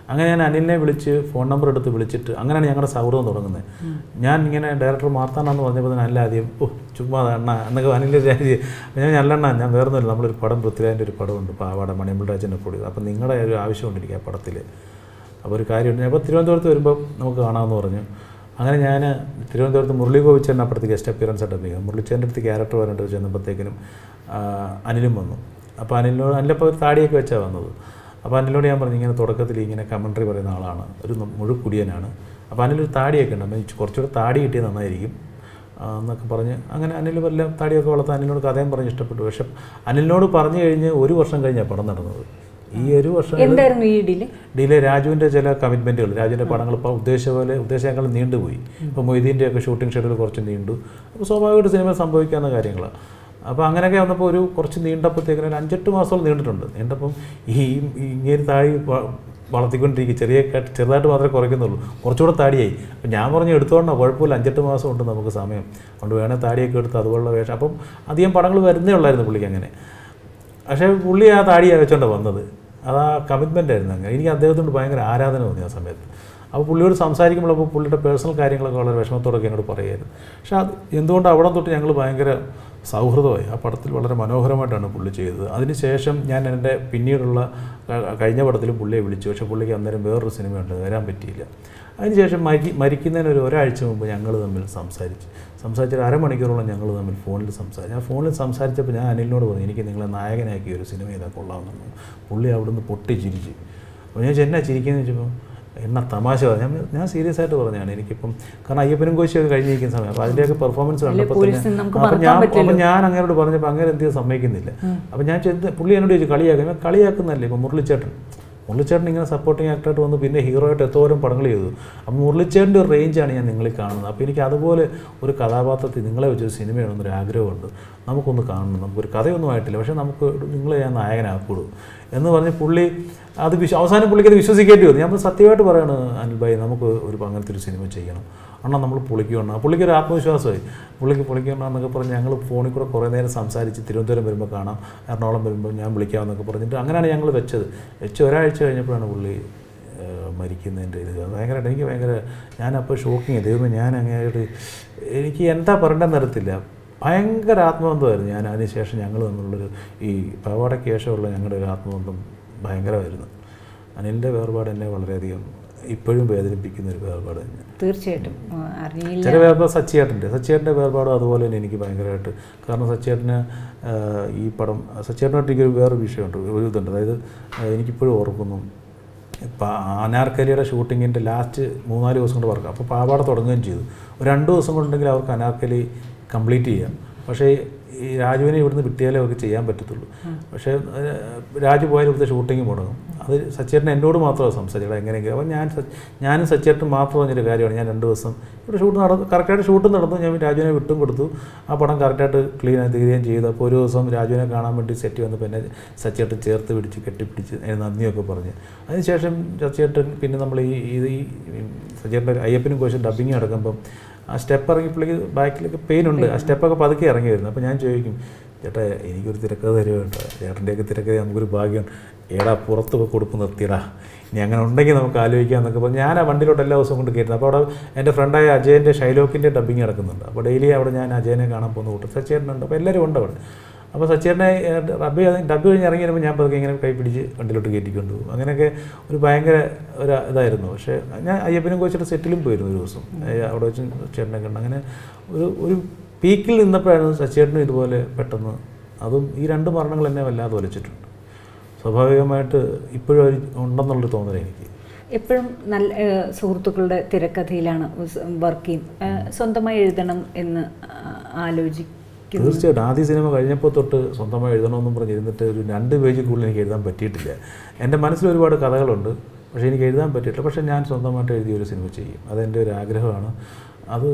B: അങ്ങനെ ഞാൻ അനിലിനെ വിളിച്ച് ഫോൺ നമ്പർ എടുത്ത് വിളിച്ചിട്ട് അങ്ങനെയാണ് ഞങ്ങളുടെ സൗഹൃദം തുടങ്ങുന്നത് ഞാൻ ഇങ്ങനെ ഡയറക്ടർ മാർത്താണെന്ന് പറഞ്ഞപ്പോൾ തന്നെ അല്ല ആദ്യം ഓ ചുമ്മാ അണ്ണ എന്നൊക്കെ അനിലിൻ്റെ രാജി ഞാൻ അല്ലണ്ണ ഞാൻ വേറൊന്നുമില്ല നമ്മളൊരു പടം പൃഥ്വിരാജിൻ്റെ ഒരു പടമുണ്ട് പാവാട മണിയമ്പിൾ രാജൻ്റെ പൊടി അപ്പം നിങ്ങളുടെ ഒരു ആവശ്യമുണ്ട് എനിക്ക് ആ പടത്തിൽ അപ്പോൾ ഒരു കാര്യമുണ്ട് അപ്പോൾ തിരുവനന്തപുരത്ത് വരുമ്പോൾ നമുക്ക് കാണാമെന്ന് പറഞ്ഞു അങ്ങനെ ഞാൻ തിരുവനന്തപുരത്ത് മുരളി ഗോപിച്ചേട്ടൻ അപ്പുറത്ത് ഗസ്റ്റ് അപ്പിയറൻസ് ആയിട്ട് അഭിനയിക്കും മുരളിച്ചേൻ്റെ അടുത്ത് ക്യാരക്ടർ പറഞ്ഞിട്ട് ചെന്നപ്പോഴത്തേക്കിനും ആ, അനിലും വന്നു അപ്പോൾ അനിലിനോട് അനിലപ്പോൾ ഒരു താടിയൊക്കെ വെച്ചാണ് വന്നത് അപ്പോൾ അനിലോട് ഞാൻ പറഞ്ഞു ഇങ്ങനെ തുടക്കത്തിൽ ഇങ്ങനെ കമൻട്രി പറയുന്ന ആളാണ് ഒരു ന- മുഴുക്കുടിയനാണ് അപ്പോൾ അനിലൊരു താടിയൊക്കെ ഉണ്ട് അപ്പം കുറച്ചുകൂടെ താടി കിട്ടിയാൽ നന്നായിരിക്കും ആ, എന്നൊക്കെ പറഞ്ഞ് അങ്ങനെ അനിൽ വല്ല താടിയൊക്കെ വളർത്താൻ അനിലിനോട് കഥയും പറഞ്ഞ് ഇഷ്ടപ്പെട്ടു പക്ഷെ അനിലിനോട് പറഞ്ഞു കഴിഞ്ഞ് ഒരു വർഷം കഴിഞ്ഞാണ് പടം നടന്നത് ഈ ഒരു വർഷം
A: എന്തായിരുന്നു ഈ ഡിലേ
B: ഡിലെ രാജുവിൻ്റെ ചില കമ്മിറ്റ്മെൻറ്റുകൾ രാജുവിൻ്റെ പടങ്ങൾ ഇപ്പോൾ ഉദ്ദേശിച്ച പോലെ ഉദ്ദേശങ്ങൾ നീണ്ടുപോയി ഇപ്പോൾ മൊയ്തീൻ്റെ ഒക്കെ ഷൂട്ടിംഗ് ഷെഡ്യൂൾ കുറച്ച് നീണ്ടു അപ്പോൾ സ്വാഭാവികമായിട്ട് സിനിമ സംഭവിക്കാവുന്ന കാര്യങ്ങളാണ് അപ്പോൾ അങ്ങനെയൊക്കെ വന്നപ്പോൾ ഒരു കുറച്ച് നീണ്ടപ്പോഴത്തേക്കിന് ഒരു അഞ്ചെട്ട് മാസത്തോളം നീണ്ടിട്ടുണ്ട് നീണ്ടപ്പം ഈ ഈ ഇങ്ങനെ താഴി വ- വളർത്തിക്കൊണ്ടിരിക്കുക ചെറിയ ക- ചെറുതായിട്ട് മാത്രമേ കുറയ്ക്കുന്നുള്ളൂ കുറച്ചുകൂടെ താടിയായി അപ്പം ഞാൻ പറഞ്ഞു എടുത്തോണ്ടോ കുഴപ്പമില്ല അഞ്ചെട്ട് മാസം ഉണ്ട് നമുക്ക് സമയം അതുകൊണ്ട് വേണേൽ താടിയൊക്കെ എടുത്ത് അതുപോലുള്ള വേഷം അപ്പം അധികം പടങ്ങൾ വരുന്നേ ഉള്ളായിരുന്നു പുള്ളിക്ക് അങ്ങനെ പക്ഷേ പുള്ളി ആ താടിയാണ് വെച്ചോണ്ടാണ് വന്നത് അത് ആ കമ്മിറ്റ്മെൻ്റ് ആയിരുന്നു അങ്ങനെ എനിക്ക് അദ്ദേഹത്തോട് ഭയങ്കര ആരാധന തോന്നി ആ സമയത്ത് അപ്പോൾ പുള്ളിയോട് സംസാരിക്കുമ്പോൾ അപ്പോൾ പുള്ളിയുടെ പേഴ്സണൽ കാര്യങ്ങളൊക്കെ വളരെ വിഷമത്തോടൊക്കെ എന്നോട് പറയുമായിരുന്നു പക്ഷേ അത് എന്തുകൊണ്ട് അവിടെ തൊട്ട് ഞങ്ങൾ ഭയങ്കര സൗഹൃദമായി ആ പടത്തിൽ വളരെ മനോഹരമായിട്ടാണ് പുള്ളി ചെയ്തത് അതിനുശേഷം ഞാൻ എൻ്റെ പിന്നീടുള്ള ക- കഴിഞ്ഞ പടത്തിലും പുള്ളിയെ വിളിച്ചു പക്ഷേ പുള്ളിക്ക് അന്നേരം വേറൊരു സിനിമയുണ്ട് വരാൻ പറ്റിയില്ല അതിനുശേഷം മരി മരിക്കുന്നതിന് ഒരു ഒരാഴ്ച മുമ്പ് ഞങ്ങൾ തമ്മിൽ സംസാരിച്ച് സംസാരിച്ചൊരു അരമണിക്കൂറോളം ഞങ്ങൾ തമ്മിൽ ഫോണിൽ സംസാരിച്ചു ഞാൻ ഫോണിൽ സംസാരിച്ചപ്പോൾ ഞാൻ അനിലിനോട് പറഞ്ഞു എനിക്ക് നിങ്ങളെ നായകനാക്കിയ ഒരു സിനിമ ഇതാ കൊള്ളാമെന്നു പുള്ളി അവിടുന്ന് പൊട്ടി ചിരിച്ചു അപ്പോൾ ഞാൻ എന്നാ ചിരിക്കുന്നത് വെച്ചപ്പോൾ എന്നാ തമാശ പറഞ്ഞു ഞാൻ ഞാൻ സീരിയസ് ആയിട്ട് പറഞ്ഞാണ് എനിക്കിപ്പം കാരണം അയ്യപ്പനും കോശിയൊക്കെ കഴിഞ്ഞിരിക്കുന്ന സമയം അപ്പോൾ അതിൻ്റെയൊക്കെ പെർഫോമൻസ് കണ്ടപ്പോൾ
A: പോലീസിന്
B: തന്നെ
A: നമുക്ക്
B: അപ്പോൾ ഞാൻ
A: മറക്കാൻ
B: അപ്പോൾ ഞാൻ അങ്ങനോട് പറഞ്ഞപ്പോൾ അങ്ങനെ എന്ത് ചെയ്യാൻ സമ്മതിക്കുന്നില്ല അപ്പോൾ ഞാൻ ചെന്ന് പുള്ളി എന്നോട് ചോദിച്ചു കളിയാക്കും ഞാൻ കളിയാക്കുന്നല്ലേ ഇപ്പോൾ മുരളിച്ചേട്ടൻ മുരളിച്ചേട്ടൻ ഇങ്ങനെ സപ്പോർട്ടിങ് ആക്ടറായിട്ട് വന്ന് പിന്നെ ഹീറോ ആയിട്ട് എത്തോരം പടങ്ങൾ ചെയ്തു അപ്പോൾ മുരളിച്ചേട്ടൻ്റെ ഒരു റേഞ്ചാണ് ഞാൻ നിങ്ങളിൽ കാണുന്നത് അപ്പോൾ എനിക്ക് അതുപോലെ ഒരു കഥാപാത്രത്തിൽ നിങ്ങളെ വെച്ചൊരു സിനിമ ചെയ്യണമെന്നൊരു ആഗ്രഹമുണ്ട് നമുക്കൊന്ന് കാണണം നമുക്കൊരു കഥയൊന്നും ആയിട്ടില്ല പക്ഷേ നമുക്ക് നിങ്ങളെ ഞാൻ നായകനാക്കുള്ളൂ എന്ന് പറഞ്ഞ് പുള്ളി അത് വിശ്വ അവസാനം പുള്ളിക്ക് അത് വിശ്വസിക്കേണ്ടി വന്നു ഞാൻ സത്യമായിട്ട് പറയാണ് അനിൽ ഭായി നമുക്ക് ഒരു അങ്ങനത്തെ ഒരു സിനിമ ചെയ്യണം അണ്ണാ നമ്മൾ പൊളിക്കണം ആ പുള്ളിക്ക് ഒരു ആത്മവിശ്വാസമായി പുള്ളിക്ക് പൊളിക്കണം എന്നൊക്കെ പറഞ്ഞ് ഞങ്ങൾ ഫോണിൽ കൂടെ കുറേ നേരം സംസാരിച്ച് തിരുവനന്തപുരം വരുമ്പോൾ കാണാം എറണാകുളം വരുമ്പോൾ ഞാൻ വിളിക്കാമെന്നൊക്കെ പറഞ്ഞിട്ട് അങ്ങനെയാണ് ഞങ്ങൾ വെച്ചത് വെച്ച് ഒരാഴ്ച കഴിഞ്ഞപ്പോഴാണ് പുള്ളി ഏഹ്, മരിക്കുന്നതിൻ്റെ ഇത് ഭയങ്കരമായിട്ട് എനിക്ക് ഭയങ്കര ഞാനപ്പോൾ ഷോക്കിങ് ദൈവമേ ഞാൻ അങ്ങനെയായിട്ട് എനിക്ക് എന്താ പറയേണ്ടതെന്ന് അറിയത്തില്ല ഭയങ്കര ആത്മബന്ധമായിരുന്നു ഞാൻ അതിനുശേഷം ഞങ്ങൾ തമ്മിലുള്ളൊരു ഈ പാവാടയ്ക്ക് ശേഷമുള്ള ഞങ്ങളുടെ ഒരു ആത്മബന്ധം ഭയങ്കരമായിരുന്നു അനിലിൻ്റെ വേർപാട് എന്നെ വളരെയധികം ഇപ്പോഴും വേദനിപ്പിക്കുന്ന ഒരു വേർപാട് തന്നെ
A: തീർച്ചയായിട്ടും ആ, അറിയില്ല
B: ചില വേർപാട് സച്ചിയേട്ടൻ്റെ സച്ചിയേട്ടൻ്റെ വേർപാടും അതുപോലെ തന്നെ എനിക്ക് ഭയങ്കരമായിട്ട് കാരണം സച്ചിയേട്ടന് ആ, ഈ പടം സച്ചിയേട്ടനായിട്ട് എനിക്കൊരു വേറൊരു വിഷയമുണ്ട് ഒരു ഇതുണ്ട് അതായത് ആ, എനിക്കിപ്പോഴും ഓർക്കുന്നു ഇപ്പം അനാർക്കലിയുടെ ഷൂട്ടിങ്ങിൻ്റെ ലാസ്റ്റ് മൂന്നാല് ദിവസം കൊണ്ട് വർക്ക് അപ്പോൾ പാവാട തുടങ്ങുകയും ചെയ്തു ഒരു രണ്ട് ദിവസം കൊണ്ടുണ്ടെങ്കിൽ അവർക്ക് അനാർക്കലി കംപ്ലീറ്റ് ചെയ്യാം പക്ഷേ ഈ രാജുവിനെ ഇവിടുന്ന് വിട്ടിയാലേ അവർക്ക് ചെയ്യാൻ പറ്റത്തുള്ളൂ പക്ഷേ ഏഹ്, രാജു പോയാലും ഇവിടുത്തെ ഷൂട്ടിങ് മുടങ്ങും അത് സച്ചേട്ടൻ എന്നോട് മാത്രമാണ് സംസാരിച്ചത് എങ്ങനെയെങ്കിലും അപ്പോൾ ഞാൻ സ- ഞാനും സച്ചേട്ടനും മാത്രം പറഞ്ഞൊരു കാര്യമാണ് ഞാൻ രണ്ട് ദിവസം ഇവിടെ ഷൂട്ട് നടന്നു കറക്റ്റായിട്ട് ഷൂട്ട് നടന്നു ഞാൻ രാജുവിനെ വിട്ടും കൊടുത്തു ആ പടം കറക്റ്റായിട്ട് ക്ലീൻ ആയി തീരുകയും ചെയ്തു അപ്പോൾ ഒരു ദിവസം രാജുവിനെ കാണാൻ വേണ്ടി സെറ്റ് വന്നപ്പോൾ എന്നെ സച്ചേട്ടൻ ചേർത്ത് പിടിച്ച് കെട്ടിപ്പിടിച്ച് അതിന് നന്ദിയൊക്കെ പറഞ്ഞ് അതിനുശേഷം സച്ചേട്ടൻ പിന്നെ നമ്മൾ ഈ ഇത് ഈ സച്ചേട്ടൻ്റെ അയ്യപ്പനും കോശം ഡബിങ് നടക്കുമ്പം ആ സ്റ്റെപ്പ് ഇറങ്ങിയപ്പോഴേക്ക് ബാക്കിലൊക്കെ പെയിൻ ഉണ്ട് ആ സ്റ്റെപ്പൊക്കെ പതുക്കെ ഇറങ്ങി വരുന്നു അപ്പോൾ ഞാൻ ചോദിക്കും ചേട്ടാ എനിക്കൊരു തിരക്കഥ തരുമോ കേട്ടോ ചേട്ടൻ്റെയൊക്കെ തിരക്കഥ നമുക്കൊരു ഭാഗ്യം ഏടാ പുറത്ത് പോയി കൊടുപ്പ് നിർത്തിയടാ ഇനി അങ്ങനെ ഉണ്ടെങ്കിൽ നമുക്ക് ആലോചിക്കാം എന്നൊക്കെ പറഞ്ഞു ഞാൻ ആ വണ്ടിയിലോട്ട് എല്ലാ ദിവസവും കൊണ്ട് കയറ്റുന്നത് അപ്പോൾ അവിടെ എൻ്റെ ഫ്രണ്ടായ അജയൻ്റെ ഷൈലോക്കിൻ്റെ ഡബിങ് നടക്കുന്നുണ്ട് അപ്പോൾ ഡെയിലി അവിടെ ഞാൻ അജയനെ കാണാൻ പോകുന്ന കൂട്ടം സച്ചേട്ടനുണ്ട് അപ്പോൾ എല്ലാവരും ഉണ്ട് അവിടെ അപ്പോൾ സച്ചേട്ടനെ ഡബ് ഡബ് കഴിഞ്ഞ് ഇറങ്ങി വരുമ്പോൾ ഞാൻ പതുക്കെ ഇങ്ങനെ കൈ പിടിച്ച് വണ്ടിയിലോട്ട് കയറ്റിക്കൊണ്ട് പോകും അങ്ങനെയൊക്കെ ഒരു ഭയങ്കര ഒരു ഇതായിരുന്നു പക്ഷേ ഞാൻ അയ്യപ്പനും കോച്ചിയുടെ സെറ്റിലും പോയിരുന്നു ഒരു ദിവസം ഏ, അവിടെ വെച്ച് ചേട്ടനെ കണ്ട് അങ്ങനെ ഒരു ഒരു പീക്കിൽ നിന്നപ്പോഴാണ് സച്ചേട്ടനും ഇതുപോലെ പെട്ടെന്ന് അതും ഈ രണ്ട് മരണങ്ങൾ എന്നെ വല്ലാതെ വലിച്ചിട്ടുണ്ട് സ്വാഭാവികമായിട്ട് ഇപ്പോഴും ഒരു ഉണ്ടെന്നുള്ളൊരു തോന്നൽ എനിക്ക്
A: എപ്പോഴും നല്ല ഏഹ്, സുഹൃത്തുക്കളുടെ തിരക്കഥയിലാണ് വർക്ക് ചെയ്യും ഏഹ്, സ്വന്തമായി എഴുതണം എന്ന് ആ, ആലോചിക്കുന്നു
B: തീർച്ചയായിട്ടും ആദ്യ സിനിമ കഴിഞ്ഞപ്പോൾ തൊട്ട് സ്വന്തമായി എഴുതണമെന്നും പറഞ്ഞിരുന്നിട്ട് ഒരു രണ്ട് പേജിൽ കൂടുതൽ എനിക്ക് എഴുതാൻ പറ്റിയിട്ടില്ല എൻ്റെ മനസ്സിൽ ഒരുപാട് കഥകളുണ്ട് പക്ഷേ എനിക്ക് എഴുതാൻ പറ്റിയിട്ടില്ല പക്ഷേ ഞാൻ സ്വന്തമായിട്ട് എഴുതിയ ഒരു സിനിമ ചെയ്യും അതെൻ്റെ ഒരു ആഗ്രഹമാണ് അത്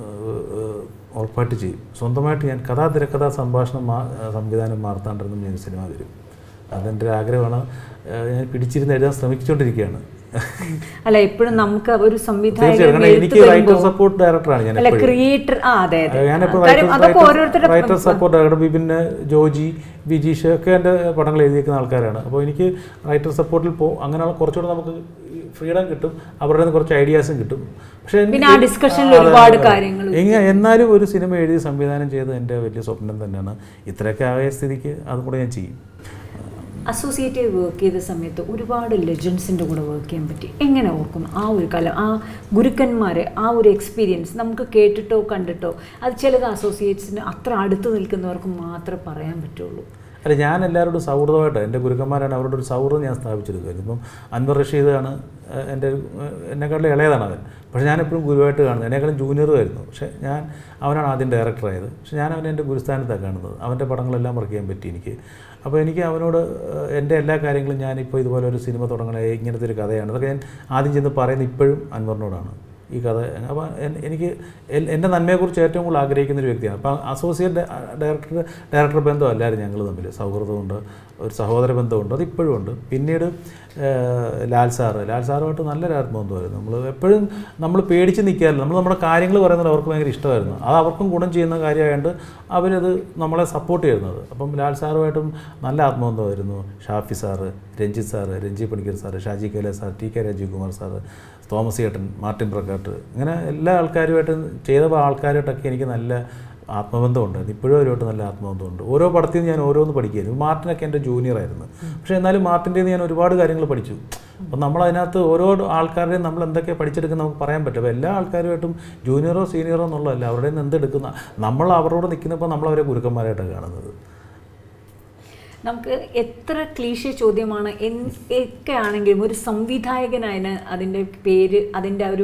B: ഏഹ്, ഉറപ്പായിട്ട് ചെയ്യും സ്വന്തമായിട്ട് ഞാൻ കഥാ തിരക്കഥാ സംഭാഷണം മാ സംവിധാനം മാർത്താണ്ടെന്നും ഞാൻ സിനിമ തരും അതെൻ്റെ ഒരു ആഗ്രഹമാണ് ഏഹ്, ഞാൻ പിടിച്ചിരുന്ന് എഴുതാൻ ശ്രമിച്ചുകൊണ്ടിരിക്കുകയാണ്
A: അല്ല എപ്പോഴും നമുക്ക് ഒരു സംവിധായകൻ
B: തീർച്ചയായും കാരണം
A: എഴുത്ത്
B: എനിക്ക് റൈറ്റർ
A: വരുമ്പോൾ-
B: സപ്പോർട്ട് ഡയറക്ടറാണ് ഞാൻ
A: അല്ല
B: എപ്പോഴും.
A: ക്രിയേറ്റർ ആ അതെ അതെ
B: ഞാനിപ്പോൾ
A: കാര്യം അതൊക്കെ ഓരോരുത്തരുടെ
B: റൈറ്റർ സപ്പോർട്ട് അവിടെ ബിപിന് ജോജി ബിജീഷ് ഒക്കെ എൻ്റെ പടങ്ങൾ എഴുതിയിരിക്കുന്ന ആൾക്കാരാണ് അപ്പോൾ എനിക്ക് റൈറ്റർ സപ്പോർട്ടിൽ പോ അങ്ങനെയുള്ള കുറച്ചുകൂടെ നമുക്ക് ഫ്രീഡം കിട്ടും അവരുടെ നിന്ന് കുറച്ച് ഐഡിയാസും കിട്ടും പക്ഷേ എനിക്ക്
A: പിന്നെ ആ ഡിസ്കഷനിൽ
B: അതെ,
A: ഒരുപാട്
B: അതെ.
A: കാര്യങ്ങൾ
B: എങ്ങ- എന്നാലും ഒരു സിനിമ എഴുതി സംവിധാനം ചെയ്ത് എൻ്റെ വലിയ സ്വപ്നം തന്നെയാണ് ഇത്രയൊക്കെ ആയ സ്ഥിതിക്ക് അതും കൂടെ ഞാൻ ചെയ്യും
A: അസോസിയേറ്റ് വർക്ക് ചെയ്ത സമയത്ത് ഒരുപാട് ലെജൻസിൻ്റെ കൂടെ വർക്ക് ചെയ്യാൻ പറ്റി എങ്ങനെ ഓർക്കും ആ ഒരു കാലം ആ ഗുരുക്കന്മാരെ ആ ഒരു എക്സ്പീരിയൻസ് നമുക്ക് കേട്ടിട്ടോ കണ്ടിട്ടോ അത് ചിലത് അസോസിയേറ്റ്സിന് അത്ര അടുത്ത് നിൽക്കുന്നവർക്ക് മാത്രമേ പറയാൻ പറ്റുള്ളൂ
B: അല്ല ഞാൻ എല്ലാവരോടും സൗഹൃദമായിട്ട് എൻ്റെ ഗുരുക്കന്മാരാണ് അവരോട് ഒരു സൗഹൃദം ഞാൻ സ്ഥാപിച്ചെടുക്കുമായിരുന്നു ഇപ്പം അൻവർ റഷീദാണ് ഏഹ്, എൻ്റെ ഏഹ്, എന്നെക്കാളും ഇളയതാണ് അവൻ പക്ഷേ ഞാൻ എപ്പോഴും ഗുരുവായിട്ട് കാണുന്നത് എന്നെക്കാളും ജൂനിയറും ആയിരുന്നു പക്ഷേ ഞാൻ അവനാണ് ആദ്യം ഡയറക്ടറായത് പക്ഷേ ഞാൻ അവനെ എൻ്റെ ഗുരുസ്ഥാനത്താണ് കാണുന്നത് അവൻ്റെ പടങ്ങളെല്ലാം വർക്ക് ചെയ്യാൻ പറ്റി എനിക്ക് അപ്പോൾ എനിക്ക് അവനോട് ഏഹ്, എൻ്റെ എല്ലാ കാര്യങ്ങളും ഞാനിപ്പോൾ ഇതുപോലെ ഒരു സിനിമ തുടങ്ങണേ ഇങ്ങനത്തെ ഒരു കഥയാണ് അതൊക്കെ ഞാൻ ആദ്യം ചെന്ന് പറയുന്നത് ഇപ്പോഴും അൻവറിനോടാണ് ഈ കഥ അപ്പോൾ എൻ- എനിക്ക് എൽ- എൻ്റെ നന്മയെക്കുറിച്ച് ഏറ്റവും കൂടുതൽ ആഗ്രഹിക്കുന്ന ഒരു വ്യക്തിയാണ് അപ്പോൾ അസോസിയേറ്റ് ഡയറക്ടർ ഡയറക്ടർ ബന്ധമല്ലായിരുന്നു ഞങ്ങൾ തമ്മിൽ സൗഹൃദമുണ്ട് ഒരു സഹോദര ബന്ധമുണ്ട് അത് ഇപ്പോഴും ഉണ്ട് പിന്നീട് ഏഹ്, ലാൽ സാറ് ലാൽ സാറുമായിട്ട് നല്ലൊരു ആത്മബന്ധമായിരുന്നു നമ്മൾ എപ്പോഴും നമ്മൾ പേടിച്ച് നിൽക്കാറില്ല നമ്മൾ നമ്മുടെ കാര്യങ്ങൾ പറയുന്നത് അവർക്ക് ഭയങ്കര ഇഷ്ടമായിരുന്നു അത് അവർക്കും ഗുണം ചെയ്യുന്ന കാര്യമായതുകൊണ്ട് അവരത് നമ്മളെ സപ്പോർട്ട് ചെയ്യുന്നത് അപ്പം ലാൽ സാറുമായിട്ടും നല്ല ആത്മബന്ധമായിരുന്നു Shafi sir Ranjith sir Renji Panicker sir Shaji Kailas sir T K Rajeev Kumar sir Thomas ചേട്ടൻ മാർട്ടിൻ പ്രക്കാട്ട് ഇങ്ങനെ എല്ലാ ആൾക്കാരുമായിട്ടും ചെയ്ത ആൾക്കാരുമായിട്ടൊക്കെ എനിക്ക് നല്ല ആത്മബന്ധമുണ്ട് ഇപ്പോഴും അവരുമായിട്ട് നല്ല ആത്മബന്ധമുണ്ട് ഓരോ പടത്തിൽ നിന്ന് ഞാൻ ഓരോന്ന് പഠിക്കുകയായിരുന്നു മാർട്ടിനൊക്കെ എൻ്റെ ജൂനിയറായിരുന്നു പക്ഷേ എന്നാലും മാർട്ടിൻ്റെ ഞാൻ ഒരുപാട് കാര്യങ്ങൾ പഠിച്ചു അപ്പം നമ്മൾ അതിനകത്ത് ഓരോ ആൾക്കാരുടെയും നമ്മൾ എന്തൊക്കെ പഠിച്ചെടുക്കുന്ന നമുക്ക് പറയാൻ പറ്റും അപ്പോൾ എല്ലാ ആൾക്കാരുമായിട്ടും ജൂനിയറോ സീനിയറോ എന്നുള്ളതല്ല അവരുടെ നിന്ന് എന്തെടുക്കുന്ന നമ്മൾ അവരോട് നിൽക്കുന്നപ്പോൾ നമ്മൾ അവരെ ഗുരുക്കന്മാരായിട്ടാണ് കാണുന്നത്
A: നമുക്ക് എത്ര ക്ലീശ ചോദ്യമാണ് എൻ- ഒക്കെ ആണെങ്കിലും ഒരു സംവിധായകനായതിന് അതിൻ്റെ പേര് അതിൻ്റെ ആ ഒരു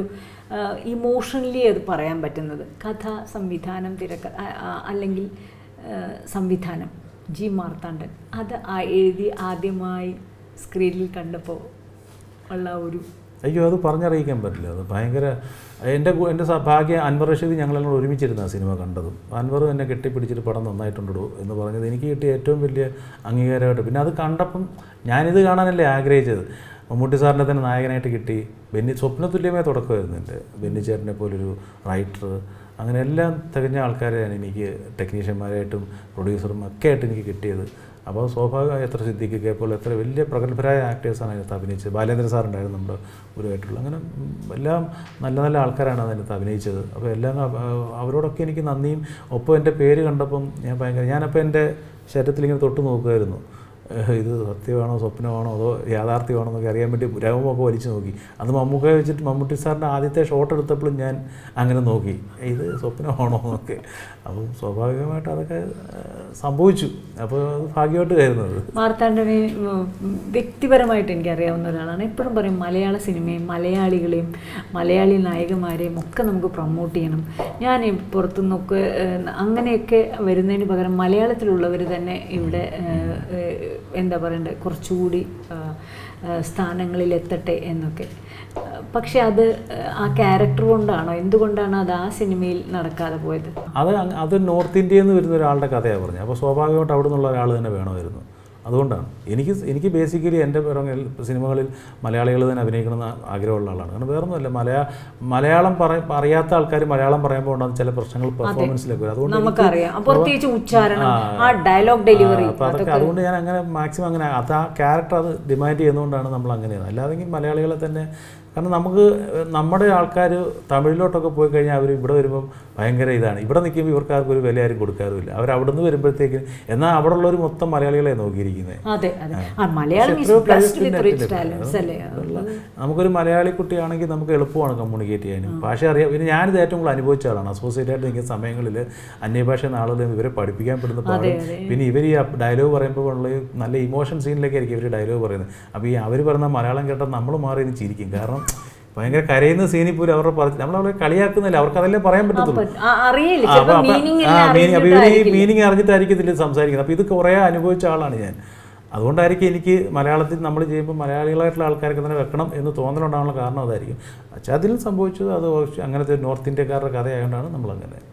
A: ഇമോഷണലി അത് പറയാൻ പറ്റുന്നത് കഥ സംവിധാനം തിരക്ക ആ- ആ- അല്ലെങ്കിൽ ആ, സംവിധാനം ജി മാർത്താണ്ഡൻ അത് ആ എഴുതി ആദ്യമായി സ്ക്രീനിൽ കണ്ടപ്പോൾ ഉള്ള ഒരു
B: അയ്യോ അത് പറഞ്ഞറിയിക്കാൻ പറ്റില്ല അത് ഭയങ്കര എൻ്റെ കൂ- എൻ്റെ സ- ഭാഗ്യം അൻവർ റഷീദ് ഞങ്ങളെല്ലാം കൂടെ ഒരുമിച്ചിരുന്ന ആ സിനിമ കണ്ടതും അൻവർ എന്നെ കെട്ടിപ്പിടിച്ചിട്ട് പടം നന്നായിട്ടുണ്ടോ എന്ന് പറഞ്ഞത് എനിക്ക് കിട്ടിയ ഏറ്റവും വലിയ അംഗീകാരമായിട്ട് പിന്നെ അത് കണ്ടപ്പം ഞാനിത് കാണാനല്ലേ ആഗ്രഹിച്ചത് മമ്മൂട്ടി സാറിനെ തന്നെ നായകനായിട്ട് കിട്ടി ബെന്നി സ്വപ്നതുല്യമായ തുടക്കമായിരുന്നു എൻ്റെ ബെന്നി ചേട്ടനെ പോലൊരു റൈറ്റർ അങ്ങനെ എല്ലാം തികഞ്ഞ ആൾക്കാരെയാണ് എനിക്ക് ടെക്നീഷ്യന്മാരായിട്ടും പ്രൊഡ്യൂസറും ഒക്കെ ആയിട്ട് എനിക്ക് കിട്ടിയത് അപ്പോൾ സ്വാഭാവികമായി എത്ര സിദ്ദിഖൊക്കെ പോലെ എത്ര വലിയ പ്രഗത്ഭരായ ആക്ടേഴ്സാണ് അതിനകത്ത് അഭിനയിച്ചത് ബാലേന്ദ്ര സാറുണ്ടായിരുന്നു നമ്മുടെ ഗുരുവായിട്ടുള്ള അങ്ങനെ ഉം, എല്ലാം നല്ല നല്ല ആൾക്കാരാണ് അതിനകത്ത് അഭിനയിച്ചത് അപ്പോൾ എല്ലാം അവ- അവരോടൊക്കെ എനിക്ക് നന്ദിയും ഒപ്പം എൻ്റെ പേര് കണ്ടപ്പം ഞാൻ ഭയങ്കര ഞാനപ്പോൾ എൻ്റെ ശരീരത്തിൽ ഇങ്ങനെ തൊട്ട് നോക്കുമായിരുന്നു ഏഹ് ഇത് സത്യമാണോ സ്വപ്നമാണോ അതോ യാഥാർത്ഥ്യമാണോ എന്നൊക്കെ അറിയാൻ വേണ്ടി രവമൊക്കെ വലിച്ചു നോക്കി അത് മമ്മൂക്ക വെച്ചിട്ട് മമ്മൂട്ടി സാറിൻ്റെ ആദ്യത്തെ ഷോട്ട് എടുത്തപ്പോഴും ഞാൻ അങ്ങനെ നോക്കി ഇത് സ്വപ്നമാണോ എന്നൊക്കെ അപ്പം സ്വാഭാവികമായിട്ട് അതൊക്കെ ഏഹ് സംഭവിച്ചു അപ്പോൾ അത് ഭാഗ്യമായിട്ട് കരുതുന്നത്
A: മാർത്താണ്ഡനെ ഉം, വ്യക്തിപരമായിട്ട് എനിക്കറിയാവുന്ന ഒരാളാണ് എപ്പോഴും പറയും മലയാള സിനിമയും മലയാളികളെയും മലയാളി നായകന്മാരെയും ഒക്കെ നമുക്ക് പ്രൊമോട്ട് ചെയ്യണം ഞാൻ ഈ പുറത്തുനിന്നൊക്കെ ഏഹ്, അങ്ങനെയൊക്കെ വരുന്നതിന് പകരം മലയാളത്തിലുള്ളവർ തന്നെ ഇവിടെ ഏഹ്, ഏഹ്, എന്താ പറയണ്ടേ കുറച്ചുകൂടി ഏഹ്, ഏഹ്, സ്ഥാനങ്ങളിൽ എത്തട്ടെ എന്നൊക്കെ ഏഹ്, പക്ഷെ അത് ഏഹ്, ആ ക്യാരക്ടർ കൊണ്ടാണോ എന്തുകൊണ്ടാണ് അത് ആ സിനിമയിൽ നടക്കാതെ പോയത്
B: അത് അങ്ങ് അത് നോർത്ത് ഇന്ത്യയിൽ നിന്ന് വരുന്ന ഒരാളുടെ കഥയാണ് പറഞ്ഞത് അപ്പോൾ സ്വാഭാവികമായിട്ട് അവിടെ നിന്നുള്ള ഒരാൾ തന്നെ വേണമായിരുന്നു അതുകൊണ്ടാണ് എനിക്ക് എനിക്ക് ബേസിക്കലി എൻ്റെ പിറങ്ങിൽ സിനിമകളിൽ മലയാളികൾ തന്നെ അഭിനയിക്കണമെന്ന് ആഗ്രഹമുള്ള ആളാണ് കാരണം വേറൊന്നുമല്ല മലയാ മലയാളം പറ അറിയാത്ത ആൾക്കാർ മലയാളം പറയുമ്പോൾ ഉണ്ടാകുന്ന ചില പ്രശ്നങ്ങൾ പെർഫോമൻസിലൊക്കെ വരും അതുകൊണ്ട് എനിക്ക്
A: നമുക്കറിയാം അപ്പൊ പ്രത്യേകിച്ച് ഉച്ചാരണം
B: ആ.
A: ആ ഡയലോഗ് ഡെലിവറി
B: അപ്പോൾ അതൊക്കെ അതുകൊണ്ട് ഞാൻ അങ്ങനെ മാക്സിമം അങ്ങനെ അത് ആ ക്യാരക്ടർ അത് ഡിമാൻഡ് ചെയ്യുന്നതുകൊണ്ടാണ് നമ്മൾ അങ്ങനെ അല്ലാതെങ്കിൽ മലയാളികളെ തന്നെ കാരണം നമുക്ക് നമ്മുടെ ആൾക്കാർ തമിഴിലോട്ടൊക്കെ പോയി കഴിഞ്ഞാൽ അവർ ഇവിടെ വരുമ്പം ഭയങ്കര ഇതാണ് ഇവിടെ നിൽക്കുമ്പോൾ ഇവർക്ക് ആർക്കും ഒരു വില ആരും കൊടുക്കാറുമില്ല അവർ അവിടെ നിന്ന് വരുമ്പോഴത്തേക്ക് എന്നാൽ അവിടെ ഉള്ളവർ മൊത്തം മലയാളികളെ നോക്കിയിരിക്കുന്നത്
A: അതെ അതെ ആ മലയാളം
B: പക്ഷെ
A: ഈസ്
B: എത്രയോ
A: ബ്ലസ്ഡ് വിത്ത്
B: പ്രയത്നത്തിന്
A: റിച്ച് ടാലൻസ് അല്ലേ
B: ഉള്ള നമുക്കൊരു മലയാളി കുട്ടിയാണെങ്കിൽ നമുക്ക് എളുപ്പമാണ് കമ്മ്യൂണിക്കേറ്റ് ചെയ്യാനും ഭാഷ അറിയാം പിന്നെ ഞാനിത് ഏറ്റവും കൂടുതൽ അനുഭവിച്ച ആളാണ് അസോസിയേറ്റ് ആയിട്ട് നിൽക്കുന്ന സമയങ്ങളിൽ അന്യഭാഷ ആളുകൾ ഇവരെ പഠിപ്പിക്കാൻ പെടുന്ന പാടും പിന്നെ ഇവർ ഈ ഡയലോഗ് പറയുമ്പോൾ ഉള്ള ഈ നല്ല ഇമോഷൻ സീനിലൊക്കെ ആയിരിക്കും ഇവർ ഡയലോഗ് പറയുന്നത് അപ്പോൾ ഈ അവർ പറയുന്ന മലയാളം കേട്ടാൽ നമ്മൾ മാറി ഇരുന്ന് ചിരിക്കും കാരണം ഭയങ്കര കരയുന്ന സീനിൽ പോലും അവരുടെ പറഞ്ഞ് നമ്മൾ അവരെ കളിയാക്കുന്നില്ല അവർക്ക് അതല്ലേ പറയാൻ പറ്റത്തുള്ളൂ
A: ആ, അറിയില്ല
B: ആ,
A: ചിലപ്പോ
B: അപ്പൊ- അപ്പൊ-
A: മീനിങ്
B: ആ, meaning- അപ്പൊ ഇവര് ഈ മീനിങ് അറിഞ്ഞിട്ടായിരിക്കത്തില്ല സംസാരിക്കുന്നത് അപ്പോൾ ഇത് കുറേ അനുഭവിച്ച ആളാണ് ഞാൻ അതുകൊണ്ടായിരിക്കും എനിക്ക് മലയാളത്തിൽ നമ്മൾ ചെയ്യുമ്പോൾ മലയാളികളായിട്ടുള്ള ആൾക്കാർക്ക് തന്നെ വെക്കണം എന്ന് തോന്നലുണ്ടാകാനുള്ള കാരണം അതായിരിക്കും പക്ഷേ അതിലും സംഭവിച്ചത് അത് പക്ഷേ അങ്ങനത്തെ നോർത്ത് ഇന്ത്യക്കാരുടെ കഥയായതുകൊണ്ടാണ് നമ്മളങ്ങനെ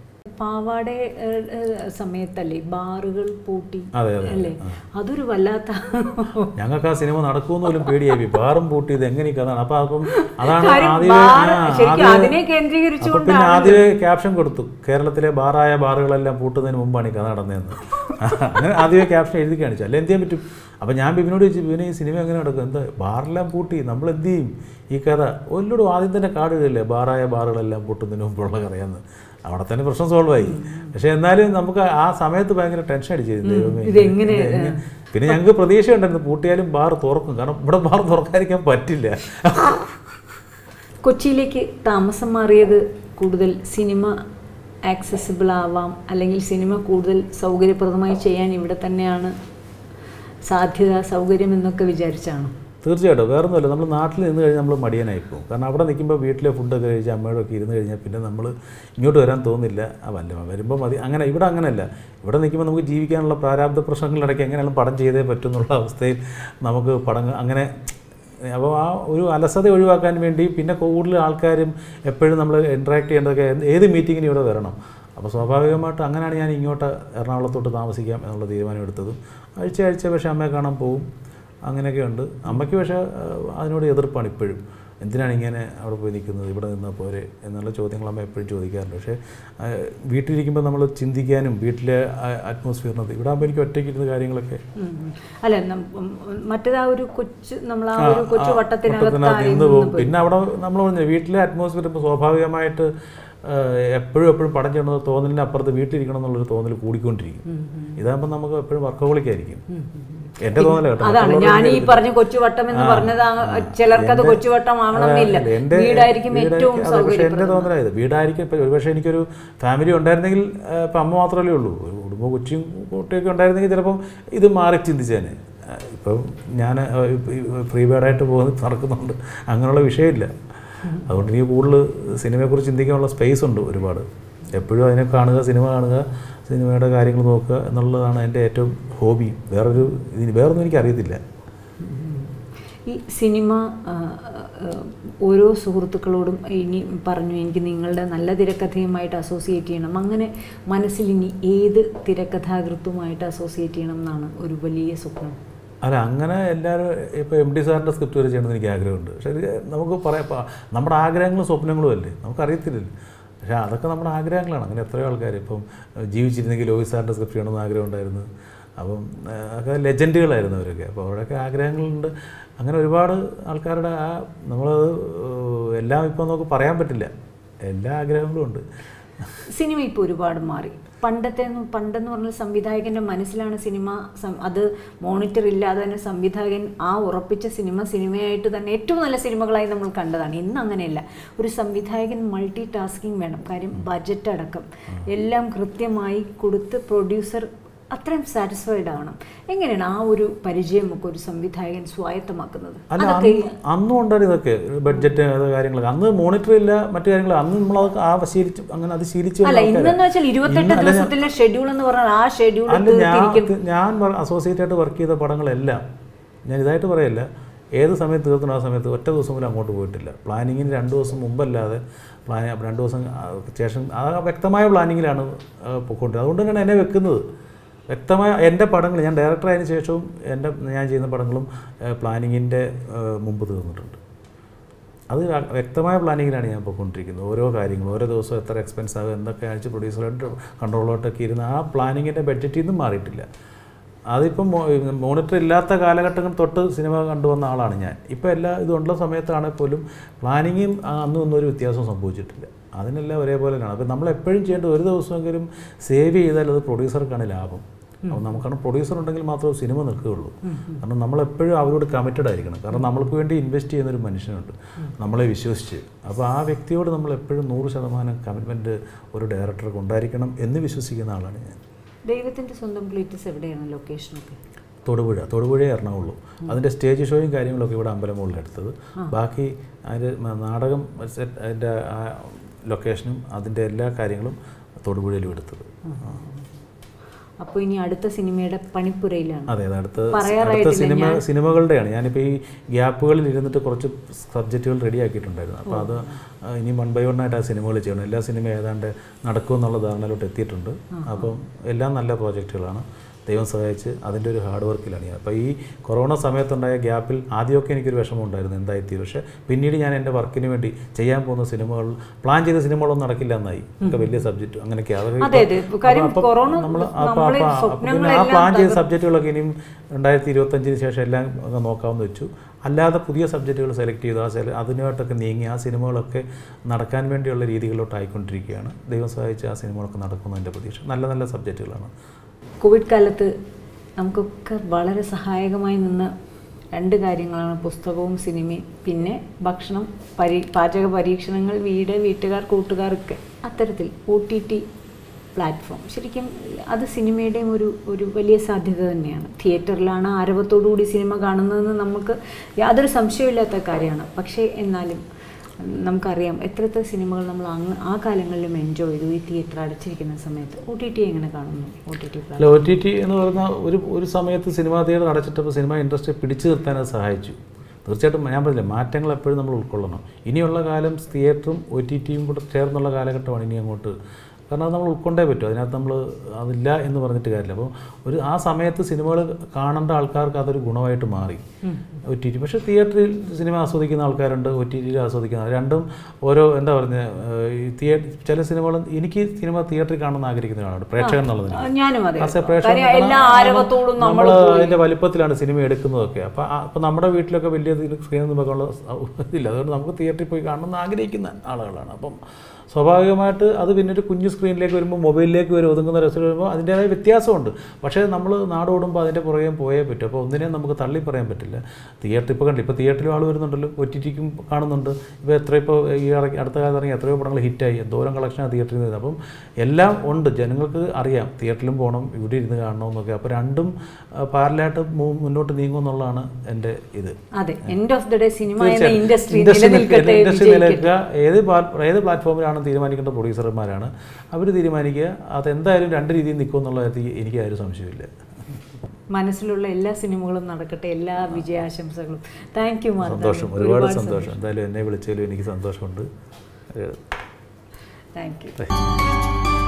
A: പാവാട ഏഹ്, ഏഹ്, സമയത്തല്ലേ ബാറുകൾ പൂട്ടി
B: അതെ, അതെ,
A: അല്ലേ അതൊരു വല്ലാത്ത
B: ഞങ്ങൾക്ക് ആ സിനിമ നടക്കുമെന്ന് പോലും പേടിയായി ബാറും പൂട്ടി ഇത് എങ്ങനെ ഈ കഥ അപ്പം അപ്പം അതാണ്
A: കാര്യം
B: ആദ്യമേ
A: ബാർ
B: ആ,
A: ശരിക്കും
B: ആദ്യമേ-
A: അതിനെ
B: അപ്പൊ
A: കേന്ദ്രീകരിച്ചുകൊണ്ട്
B: പിന്നെ ആദ്യമേ ക്യാപ്ഷൻ കൊടുത്തു കേരളത്തിലെ ബാറായ ബാറുകളെല്ലാം പൂട്ടുന്നതിന് മുമ്പാണ് ഈ കഥ നടന്നതെന്ന് അങ്ങനെ ആദ്യമേ ക്യാപ്ഷൻ എഴുതി കാണിച്ചു അല്ല എന്ത് ചെയ്യാൻ പറ്റും അപ്പം ഞാൻ ബിബിനോട് ചോദിച്ചു ബിബിനെ ഈ സിനിമ എങ്ങനെ നടക്കും എന്താ ബാറെല്ലാം പൂട്ടി നമ്മൾ എന്ത് ചെയ്യും ഈ കഥ ഒല്ലോടും ആദ്യം തന്നെ കാർഡ് ഇടല്ലേ ബാറായ ബാറുകളെല്ലാം പൂട്ടുന്നതിന് മുമ്പുള്ള കഥയെന്ന് അവിടെ തന്നെ പ്രശ്നം സോൾവ് ആയി പക്ഷെ എന്നാലും നമുക്ക് ആ സമയത്ത് ഭയങ്കര ടെൻഷൻ അടിച്ചിരുന്നു ദൈവമേ,
A: ഇതെങ്ങനെ,
B: ഇത് എങ്ങനെ? പിന്നെ ഞങ്ങൾക്ക് പ്രതീക്ഷ ഉണ്ടായിരുന്നു പൂട്ടിയാലും ബാർ തുറക്കും കാരണം ഇവിടെ ബാർ തുറക്കാതിരിക്കാൻ പറ്റില്ല
A: കൊച്ചിയിലേക്ക് താമസം മാറിയത് കൂടുതൽ സിനിമ ആക്സസിബിൾ ആവാം അല്ലെങ്കിൽ സിനിമ കൂടുതൽ സൗകര്യപ്രദമായി ചെയ്യാൻ ഇവിടെ തന്നെയാണ് സാധ്യത സൗകര്യം എന്നൊക്കെ വിചാരിച്ചാണ്
B: തീർച്ചയായിട്ടും വേറെ ഒന്നുമില്ല നമ്മൾ നാട്ടിൽ നിന്ന് കഴിഞ്ഞാൽ നമ്മൾ മടിയനായി പോകും കാരണം അവിടെ നിൽക്കുമ്പോൾ വീട്ടിലെ ഫുഡൊക്കെ കഴിച്ച് അമ്മയോടെ ഒക്കെ ഇരുന്ന് കഴിഞ്ഞാൽ പിന്നെ നമ്മൾ ഇങ്ങോട്ട് വരാൻ തോന്നില്ല ആ വല്ല വരുമ്പോൾ മതി അങ്ങനെ ഇവിടെ അങ്ങനെയല്ല ഇവിടെ നിൽക്കുമ്പോൾ നമുക്ക് ജീവിക്കാനുള്ള പ്രാരാബ്ധ പ്രശ്നങ്ങളിടയ്ക്ക് എങ്ങനെയാണ് പടം ചെയ്തേ പറ്റും എന്നുള്ള അവസ്ഥയിൽ നമുക്ക് പടം അങ്ങനെ അപ്പോൾ ആ ഒരു അലസത ഒഴിവാക്കാൻ വേണ്ടി പിന്നെ കൂടുതൽ ആൾക്കാരും എപ്പോഴും നമ്മൾ ഇൻട്രാക്ട് ചെയ്യേണ്ടതൊക്കെ എന്ത്- ഏത് മീറ്റിങ്ങിനും ഇവിടെ വരണം അപ്പോൾ സ്വാഭാവികമായിട്ട് അങ്ങനെയാണ് ഞാൻ ഇങ്ങോട്ട് എറണാകുളത്തോട്ട് താമസിക്കാം എന്നുള്ള തീരുമാനം എടുത്തതും ആഴ്ച ആഴ്ച പക്ഷേ അമ്മയെ കാണാൻ പോകും അങ്ങനെയൊക്കെ ഉണ്ട് അമ്മയ്ക്ക് പക്ഷേ ആ, അതിനോട് എതിർപ്പാണ് ഇപ്പോഴും എന്തിനാണ് ഇങ്ങനെ അവിടെ പോയി നിൽക്കുന്നത് ഇവിടെ നിന്നാൽ പോരെ എന്നുള്ള ചോദ്യങ്ങൾ അമ്മ എപ്പോഴും ചോദിക്കാറുണ്ട് പക്ഷേ ആ, വീട്ടിലിരിക്കുമ്പോൾ നമ്മൾ ചിന്തിക്കാനും വീട്ടിലെ അറ്റ്മോസ്ഫിയറിനത് ഇവിടെ ആകുമ്പോൾ എനിക്ക് ഒറ്റയ്ക്ക് ഇരുന്ന കാര്യങ്ങളൊക്കെ
A: ഉം ഉം. അല്ല നം- ഉം, ഉം, മറ്റേത് ആ ഒരു കൊച്ചു നമ്മൾ ആ
B: ആ,
A: ഒരു കൊച്ചു
B: ആ,
A: വട്ടത്തിനകത്ത്
B: വട്ടത്തിനകത്ത്
A: ആയി
B: നിന്ന്
A: നിന്ന്
B: പോകും
A: പോയി.
B: പിന്നെ അവിടെ നമ്മൾ പറഞ്ഞു വീട്ടിലെ അറ്റ്മോസ്ഫിയർ ഇപ്പോൾ സ്വാഭാവികമായിട്ട് ആ, എപ്പോഴും എപ്പോഴും പടം ചെയ്യണമെന്ന് തോന്നലിന് അപ്പുറത്ത് വീട്ടിലിരിക്കണം എന്നുള്ളൊരു തോന്നൽ കൂടിക്കൊണ്ടിരിക്കും ഇതാകുമ്പോൾ നമുക്ക് എപ്പോഴും വർക്കഹോളിക്കായിരിക്കും എൻ്റെ തോന്നല കേട്ടോ
A: അതാണ്
B: മറ്റുള്ളവരുടെ
A: ഞാൻ ഈ
B: കരുതി.
A: പറഞ്ഞ കൊച്ചുവട്ടം എന്ന്
B: ആ,
A: പറഞ്ഞത് ആ
B: ആ.
A: ചിലർക്കത്
B: എൻ്റെ-
A: കൊച്ചുവട്ടം ആവണമെന്നില്ല
B: അതെ, എൻ്റെ
A: വീടായിരിക്കും
B: വീടായിരിക്കും-
A: ഏറ്റവും
B: അതെ, പക്ഷേ എൻ്റെ
A: സൗകര്യപ്രദം
B: തോന്നലായത് വീടായിരിക്കും ഇപ്പം ഒരുപക്ഷെ എനിക്കൊരു ഫാമിലി ഉണ്ടായിരുന്നെങ്കിൽ ആ, ഇപ്പം അമ്മ മാത്രമല്ലേ ഉള്ളൂ ഒരു കുടുംബം കൊച്ചും കുട്ടിയൊക്കെ ഉണ്ടായിരുന്നെങ്കിൽ ചിലപ്പം ഇത് മാറി ചിന്തിച്ചേനെ ആ, ഇപ്പം ഞാൻ ഫ്രീ ബേഡായിട്ട് പോകുന്ന നടക്കുന്നുണ്ട് അങ്ങനെയുള്ള വിഷയമില്ല അതുകൊണ്ട് എനിക്ക് കൂടുതൽ സിനിമയെക്കുറിച്ച് ചിന്തിക്കാനുള്ള സ്പേസ് ഉണ്ട് ഒരുപാട് എപ്പോഴും അതിനെ കാണുക സിനിമ കാണുക സിനിമയുടെ കാര്യങ്ങൾ നോക്കുക എന്നുള്ളതാണ് എൻ്റെ ഏറ്റവും ഹോബി വേറൊരു ഇതിന് വേറൊന്നും എനിക്കറിയത്തില്ല
A: ഈ സിനിമ ആ, ആ, ഓരോ സുഹൃത്തുക്കളോടും ഇനി പറഞ്ഞു എനിക്ക് നിങ്ങളുടെ നല്ല തിരക്കഥയുമായിട്ട് അസോസിയേറ്റ് ചെയ്യണം അങ്ങനെ മനസ്സിൽ ഇനി ഏത് തിരക്കഥാകൃത്തുമായിട്ട് അസോസിയേറ്റ് ചെയ്യണം എന്നാണ് ഒരു വലിയ സ്വപ്നം
B: അല്ല അങ്ങനെ എല്ലാവരും ഇപ്പോൾ എം ഡി സാറിൻ്റെ സ്ക്രിപ്റ്റ് വരെ ചെയ്യണമെന്ന് എനിക്ക് ആഗ്രഹമുണ്ട് പക്ഷേ ഇത് നമുക്ക് പറയാം ഇപ്പം നമ്മുടെ ആഗ്രഹങ്ങളും സ്വപ്നങ്ങളും അല്ലേ നമുക്കറിയത്തില്ലല്ലോ പക്ഷേ അതൊക്കെ നമ്മുടെ ആഗ്രഹങ്ങളാണ് അങ്ങനെ എത്രയോ ആൾക്കാർ ഇപ്പം ജീവിച്ചിരുന്നെങ്കിൽ ലോഹി സാറിൻ്റെ സ്ക്രിപ്റ്റ് ചെയ്യണമെന്ന് ആഗ്രഹം ഉണ്ടായിരുന്നു അപ്പം ആ, ഒക്കെ ലെജൻഡുകളായിരുന്നു അവരൊക്കെ അപ്പോൾ അവരുടെയൊക്കെ ആഗ്രഹങ്ങളുണ്ട് അങ്ങനെ ഒരുപാട് ആൾക്കാരുടെ ആ നമ്മളത് ഏഹ്, എല്ലാം ഇപ്പം നമുക്ക് പറയാൻ പറ്റില്ല എല്ലാ ആഗ്രഹങ്ങളും ഉണ്ട്
A: സിനിമ ഇപ്പോൾ ഒരുപാട് മാറി പണ്ടത്തെ പണ്ടെന്ന് പറഞ്ഞാൽ സംവിധായകൻ്റെ മനസ്സിലാണ് സിനിമ സം- അത് മോണിറ്റർ ഇല്ലാതെ തന്നെ സംവിധായകൻ ആ ഉറപ്പിച്ച സിനിമ സിനിമയായിട്ട് തന്നെ ഏറ്റവും നല്ല സിനിമകളായി നമ്മൾ കണ്ടതാണ് ഇന്ന് അങ്ങനെയല്ല ഒരു സംവിധായകൻ മൾട്ടി ടാസ്കിങ് വേണം കാര്യം ബജറ്റ് അടക്കം എല്ലാം കൃത്യമായി കൊടുത്ത് പ്രൊഡ്യൂസർ അത്രയും സാറ്റിസ്ഫൈഡ് ആവണം എങ്ങനെയാണ് ആ ഒരു പരിചയമൊക്കെ ഒരു സംവിധായകൻ സ്വായത്തമാക്കുന്നത്
B: അല്ല
A: അതൊക്കെ
B: അന്ന് അന്നും ഉണ്ടായിരുന്നു ഇതൊക്കെ ബഡ്ജറ്റ് അത് കാര്യങ്ങളൊക്കെ അന്ന് മോണിറ്റർ ഇല്ല മറ്റു കാര്യങ്ങൾ അന്ന് നമ്മളത് ആ ശീലിച്ച് അങ്ങനെ അത് ശീലിച്ചു വന്ന
A: അല്ല
B: ആൾക്കാരാ.
A: ഇന്നെന്ന് വെച്ചാൽ ഇരുപത്തെട്ട്
B: ഇന്ന് അല്ല ഞാൻ-
A: ദിവസത്തിലെ ഷെഡ്യൂൾ എന്ന് പറഞ്ഞാൽ ആ ഷെഡ്യൂൾ
B: അല്ല ഞാൻ
A: തീർത്തിരിക്കും
B: ഞാൻ അസോസിയേറ്റ് ആയിട്ട് വർക്ക് ചെയ്ത പടങ്ങളെല്ലാം ഞാൻ ഇതായിട്ട് പറയല്ല ഏത് സമയത്ത് തീർക്കണം ആ സമയത്ത് ഒറ്റ ദിവസം പോലും അങ്ങോട്ട് പോയിട്ടില്ല പ്ലാനിങ്ങിന് രണ്ട് ദിവസം മുമ്പല്ലാതെ പ്ലാൻ രണ്ട് ദിവസം ആ, ശേഷം ആ വ്യക്തമായ പ്ലാനിങ്ങിലാണ് ആ, പൊയ്ക്കൊണ്ടിരുന്നത് അതുകൊണ്ട് തന്നെയാണ് എന്നെ വെക്കുന്നത് വ്യക്തമായ എൻ്റെ പടങ്ങൾ ഞാൻ ഡയറക്ടർ ആയതിനു ശേഷവും എൻ്റെ ഞാൻ ചെയ്യുന്ന പടങ്ങളും പ്ലാനിങ്ങിൻ്റെ മുമ്പ് തീർന്നിട്ടുണ്ട് അത് വ്യ- വ്യക്തമായ പ്ലാനിങ്ങിലാണ് ഞാൻ പോയിക്കൊണ്ടിരിക്കുന്നത് ഓരോ കാര്യങ്ങളും ഓരോ ദിവസവും എത്ര എക്സ്പെൻസ് ആകും എന്തൊക്കെ അയച്ച് പ്രൊഡ്യൂസറായിട്ട് കൺട്രോളോട്ടൊക്കെ ഇരുന്ന് ആ പ്ലാനിങ്ങിൻ്റെ ബഡ്ജറ്റിൽ നിന്നും മാറിയിട്ടില്ല അതിപ്പം മോണിറ്റർ ഇല്ലാത്ത കാലഘട്ടങ്ങൾ തൊട്ട് സിനിമ കണ്ടുവന്ന ആളാണ് ഞാൻ ഇപ്പോൾ എല്ലാ ഇതുള്ള സമയത്താണെങ്കിൽ പോലും പ്ലാനിങ്ങും അന്നും ഒന്നും ഒരു വ്യത്യാസം സംഭവിച്ചിട്ടില്ല അതിനെല്ലാം ഒരേപോലെ തന്നെയാണ് അപ്പോൾ നമ്മൾ എപ്പോഴും ചെയ്യേണ്ടത് ഒരു ദിവസമെങ്കിലും സേവ് ചെയ്താൽ അത് പ്രൊഡ്യൂസർക്കാണ് ലാഭം അപ്പോൾ നമുക്കാണ് പ്രൊഡ്യൂസർ ഉണ്ടെങ്കിൽ മാത്രമേ സിനിമ നിൽക്കുകയുള്ളൂ കാരണം നമ്മളെപ്പോഴും അവരോട് കമ്മിറ്റഡ് ആയിരിക്കണം കാരണം നമ്മൾക്ക് വേണ്ടി ഇൻവെസ്റ്റ് ചെയ്യുന്ന ഒരു മനുഷ്യനുണ്ട് നമ്മളെ വിശ്വസിച്ച് അപ്പോൾ ആ വ്യക്തിയോട് നമ്മൾ എപ്പോഴും നൂറ് ശതമാനം കമ്മിറ്റ്മെൻറ്റ് ഒരു ഡയറക്ടർക്ക് ഉണ്ടായിരിക്കണം എന്ന് വിശ്വസിക്കുന്ന ആളാണ് ഞാൻ
A: ദൈവത്തിന്റെ സ്വന്തം പ്ലേറ്റസ് എവിടെയാണ് ലൊക്കേഷനൊക്കെ
B: തൊടുപുഴ തൊടുപുഴ എറണാകുളൂ അതിൻ്റെ സ്റ്റേജ് ഷോയും കാര്യങ്ങളൊക്കെ ഇവിടെ അമ്പലം മുകളിൽ എടുത്തത് ബാക്കി അതിൻ്റെ മ- നാടകം സെറ്റ് അതിൻ്റെ ആ ലൊക്കേഷനും അതിൻ്റെ എല്ലാ കാര്യങ്ങളും തൊടുപുഴയിലും എടുത്തത് ആ.
A: അപ്പോൾ ഇനി അടുത്ത സിനിമയുടെ പണിപ്പുരയിലാണ്
B: അതെ അതെ അടുത്ത അടുത്ത
A: പറയാറായിട്ടില്ല
B: സിനിമ സിനിമകളുടെയാണ് ഞാനിപ്പോൾ ഈ ഗ്യാപ്പുകളിൽ ഇരുന്നിട്ട് കുറച്ച് സബ്ജക്റ്റുകൾ റെഡി ആക്കിയിട്ടുണ്ടായിരുന്നു അപ്പോൾ അത് ആ, ഇനി വൺ ബൈ വൺ ആയിട്ട് ആ സിനിമകൾ ചെയ്യണം എല്ലാ സിനിമ ഏതാണ്ട് നടക്കുമെന്നുള്ള ധാരണയിലോട്ട് എത്തിയിട്ടുണ്ട് അപ്പം എല്ലാം നല്ല പ്രോജക്റ്റുകളാണ് ദൈവം സഹായിച്ച് അതിൻ്റെ ഒരു ഹാർഡ് വർക്കിലാണ് ഞാൻ അപ്പോൾ ഈ കൊറോണ സമയത്തുണ്ടായ ഗ്യാപ്പിൽ ആദ്യമൊക്കെ എനിക്കൊരു വിഷമം ഉണ്ടായിരുന്നു എന്തായിത്തീരും പക്ഷേ പിന്നീട് ഞാൻ എൻ്റെ വർക്കിന് വേണ്ടി ചെയ്യാൻ പോകുന്ന സിനിമകൾ പ്ലാൻ ചെയ്ത സിനിമകളൊന്നും നടക്കില്ല എന്നായി ഒക്കെ വലിയ സബ്ജക്റ്റ് അങ്ങനെയൊക്കെ അതൊക്കെ
A: അതെ അതെ
B: ഇപ്പം-
A: കാര്യം
B: അപ്പം
A: കൊറോണ
B: നമ്മൾ
A: നമ്മളെ
B: പിന്നെ ആ
A: സ്വപ്നങ്ങളെല്ലാം
B: പ്ലാൻ ചെയ്ത സബ്ജക്റ്റുകളൊക്കെ ഇനിയും രണ്ടായിരത്തി ഇരുപത്തഞ്ചിന് ശേഷം എല്ലാം അങ്ങ് നോക്കാമെന്ന് വെച്ചു അല്ലാതെ പുതിയ സബ്ജക്റ്റുകൾ സെലക്ട് ചെയ്തു ആ സെല അതിനുമായിട്ടൊക്കെ നീങ്ങി ആ സിനിമകളൊക്കെ നടക്കാൻ വേണ്ടിയുള്ള രീതികളിലോട്ട് ആയിക്കൊണ്ടിരിക്കുകയാണ് ദൈവം സഹായിച്ച് ആ സിനിമകളൊക്കെ നടക്കുന്നു എൻ്റെ പ്രതീക്ഷ നല്ല നല്ല സബ്ജക്റ്റുകളാണ്
A: കോവിഡ് കാലത്ത് നമുക്കൊക്കെ വളരെ സഹായകമായി നിന്ന രണ്ട് കാര്യങ്ങളാണ് പുസ്തകവും സിനിമയും പിന്നെ ഭക്ഷണം പരീ പാചക പരീക്ഷണങ്ങൾ വീട് വീട്ടുകാർ കൂട്ടുകാരൊക്കെ അത്തരത്തിൽ ഒ ടി ടി പ്ലാറ്റ്ഫോം ശരിക്കും അത് സിനിമയുടെയും ഒരു ഒരു വലിയ സാധ്യത തന്നെയാണ് തിയേറ്ററിലാണ് ആരവത്തോടുകൂടി സിനിമ കാണുന്നതെന്ന് നമുക്ക് യാതൊരു സംശയമില്ലാത്ത കാര്യമാണ് പക്ഷേ എന്നാലും നമുക്കറിയാം എത്രത്തെ സിനിമകൾ നമ്മൾ അങ്ങ് ആ കാലങ്ങളിലും എൻജോയ് ചെയ്തു ഈ തിയേറ്റർ അടച്ചിരിക്കുന്ന സമയത്ത് ഒ ടി ടി എങ്ങനെ കാണുന്നു ഒ ടി ടി
B: അല്ല ഒ ടി ടി എന്ന് പറയുന്ന ഒരു ഒരു സമയത്ത് സിനിമാ തിയേറ്റർ അടച്ചിട്ടപ്പോൾ സിനിമ ഇൻഡസ്ട്രി പിടിച്ചു നിർത്താൻ അത് സഹായിച്ചു തീർച്ചയായിട്ടും ഞാൻ പറഞ്ഞില്ല മാറ്റങ്ങൾ എപ്പോഴും നമ്മൾ ഉൾക്കൊള്ളണം ഇനിയുള്ള കാലം തിയേറ്ററും ഒ ടി ടിയും കൂടെ ചേർന്നുള്ള കാലഘട്ടമാണ് ഇനി അങ്ങോട്ട് കാരണം അത് നമ്മൾ ഉൾക്കൊണ്ടേ പറ്റും അതിനകത്ത് നമ്മൾ അതില്ല എന്ന് പറഞ്ഞിട്ട് കാര്യമില്ല അപ്പോൾ ഒരു ആ സമയത്ത് സിനിമകൾ കാണേണ്ട ആൾക്കാർക്ക് അതൊരു ഗുണമായിട്ട് മാറി ഒ ടി ടി പക്ഷേ തിയേറ്ററിൽ സിനിമ ആസ്വദിക്കുന്ന ആൾക്കാരുണ്ട് ഒ ടി ടിയിൽ ആസ്വദിക്കുന്ന രണ്ടും ഓരോ എന്താ പറയുന്നത് ഈ തിയേറ്റർ ചില സിനിമകൾ എനിക്ക് സിനിമ തിയേറ്ററിൽ കാണണമെന്ന് ആഗ്രഹിക്കുന്ന ആളാണ് പ്രേക്ഷകൻ എന്നുള്ളത്
A: ആ, ഞാനും അതെ
B: ആസ് എ പ്രേക്ഷകൻ
A: കാര്യം എല്ലാ
B: കാരണം
A: ആരവത്തോടും
B: നമ്മൾ
A: നമ്മൾ
B: അതിൻ്റെ വലിപ്പത്തിലാണ് സിനിമ എടുക്കുന്നതൊക്കെ അപ്പോൾ അപ്പോൾ നമ്മുടെ വീട്ടിലൊക്കെ വലിയ സ്ക്രീനിൽ നിന്നൊക്കെയുള്ള ഇതില്ല അതുകൊണ്ട് നമുക്ക് തിയേറ്ററിൽ പോയി കാണണമെന്ന് ആഗ്രഹിക്കുന്ന ആളുകളാണ് അപ്പം സ്വാഭാവികമായിട്ട് അത് പിന്നെ ഒരു കുഞ്ഞു സ്ക്രീനിലേക്ക് വരുമ്പോൾ മൊബൈലിലേക്ക് വരും ഒതുങ്ങുന്ന രസം വരുമ്പോൾ അതിൻ്റേതായ വ്യത്യാസമുണ്ട് പക്ഷേ നമ്മൾ നാടോടുമ്പോൾ അതിൻ്റെ പുറകെ പോയേ പറ്റും അപ്പോൾ ഒന്നിനെയും നമുക്ക് തള്ളി പറയാൻ പറ്റില്ല തിയേറ്റർ ഇപ്പോൾ കണ്ടില്ല ഇപ്പോൾ തിയേറ്ററിൽ ആൾ വരുന്നുണ്ടല്ലോ ഒ ടി ടിക്കും കാണുന്നുണ്ട് ഇപ്പോൾ എത്ര ഇപ്പോൾ ഈ ഇറങ്ങി അടുത്ത കാലത്ത് ഇറങ്ങി എത്രയോ പടങ്ങൾ ഹിറ്റായി എന്തോരം കളക്ഷനാണ് തിയേറ്ററിൽ നിന്ന് അപ്പം എല്ലാം ഉണ്ട് ജനങ്ങൾക്ക് അറിയാം തിയേറ്ററിലും പോകണം ഇവിടെ ഇരുന്ന് കാണണം എന്നൊക്കെ അപ്പോൾ രണ്ടും പാരലായിട്ട് മുന്നോട്ട് നീങ്ങും എന്നുള്ളതാണ് എൻ്റെ ഇത്
A: അതെ end of the day cinema എന്ന
B: തീർച്ചയായും.
A: ഇൻഡസ്ട്രി
B: ഇൻഡസ്ട്രി
A: നിലനിൽക്കട്ടെ
B: നിൽക്കുക, ഇൻഡസ്ട്രി
A: വിജയിക്കട്ടെ.
B: നിലനിൽക്കുക ഏത് പ്ലാ- ഏത് പ്ലാറ്റ്ഫോമിലാണ് തീരുമാനിക്കേണ്ട പ്രൊഡ്യൂസർമാരാണ് അവർ തീരുമാനിക്കുക അതെന്തായാലും രണ്ട് രീതിയിൽ നിൽക്കും എന്നുള്ള കാര്യത്തിൽ എനിക്ക് ആരും സംശയമില്ല
A: മനസ്സിലുള്ള എല്ലാ സിനിമകളും നടക്കട്ടെ എല്ലാ വിജയാശംസകളും താങ്ക് യു
B: സന്തോഷം ഒരുപാട് സന്തോഷം എന്തായാലും എന്നെ വിളിച്ചതിലും എനിക്ക് സന്തോഷമുണ്ട് ഏഹ്
A: താങ്ക് യു
B: താങ്ക് യു.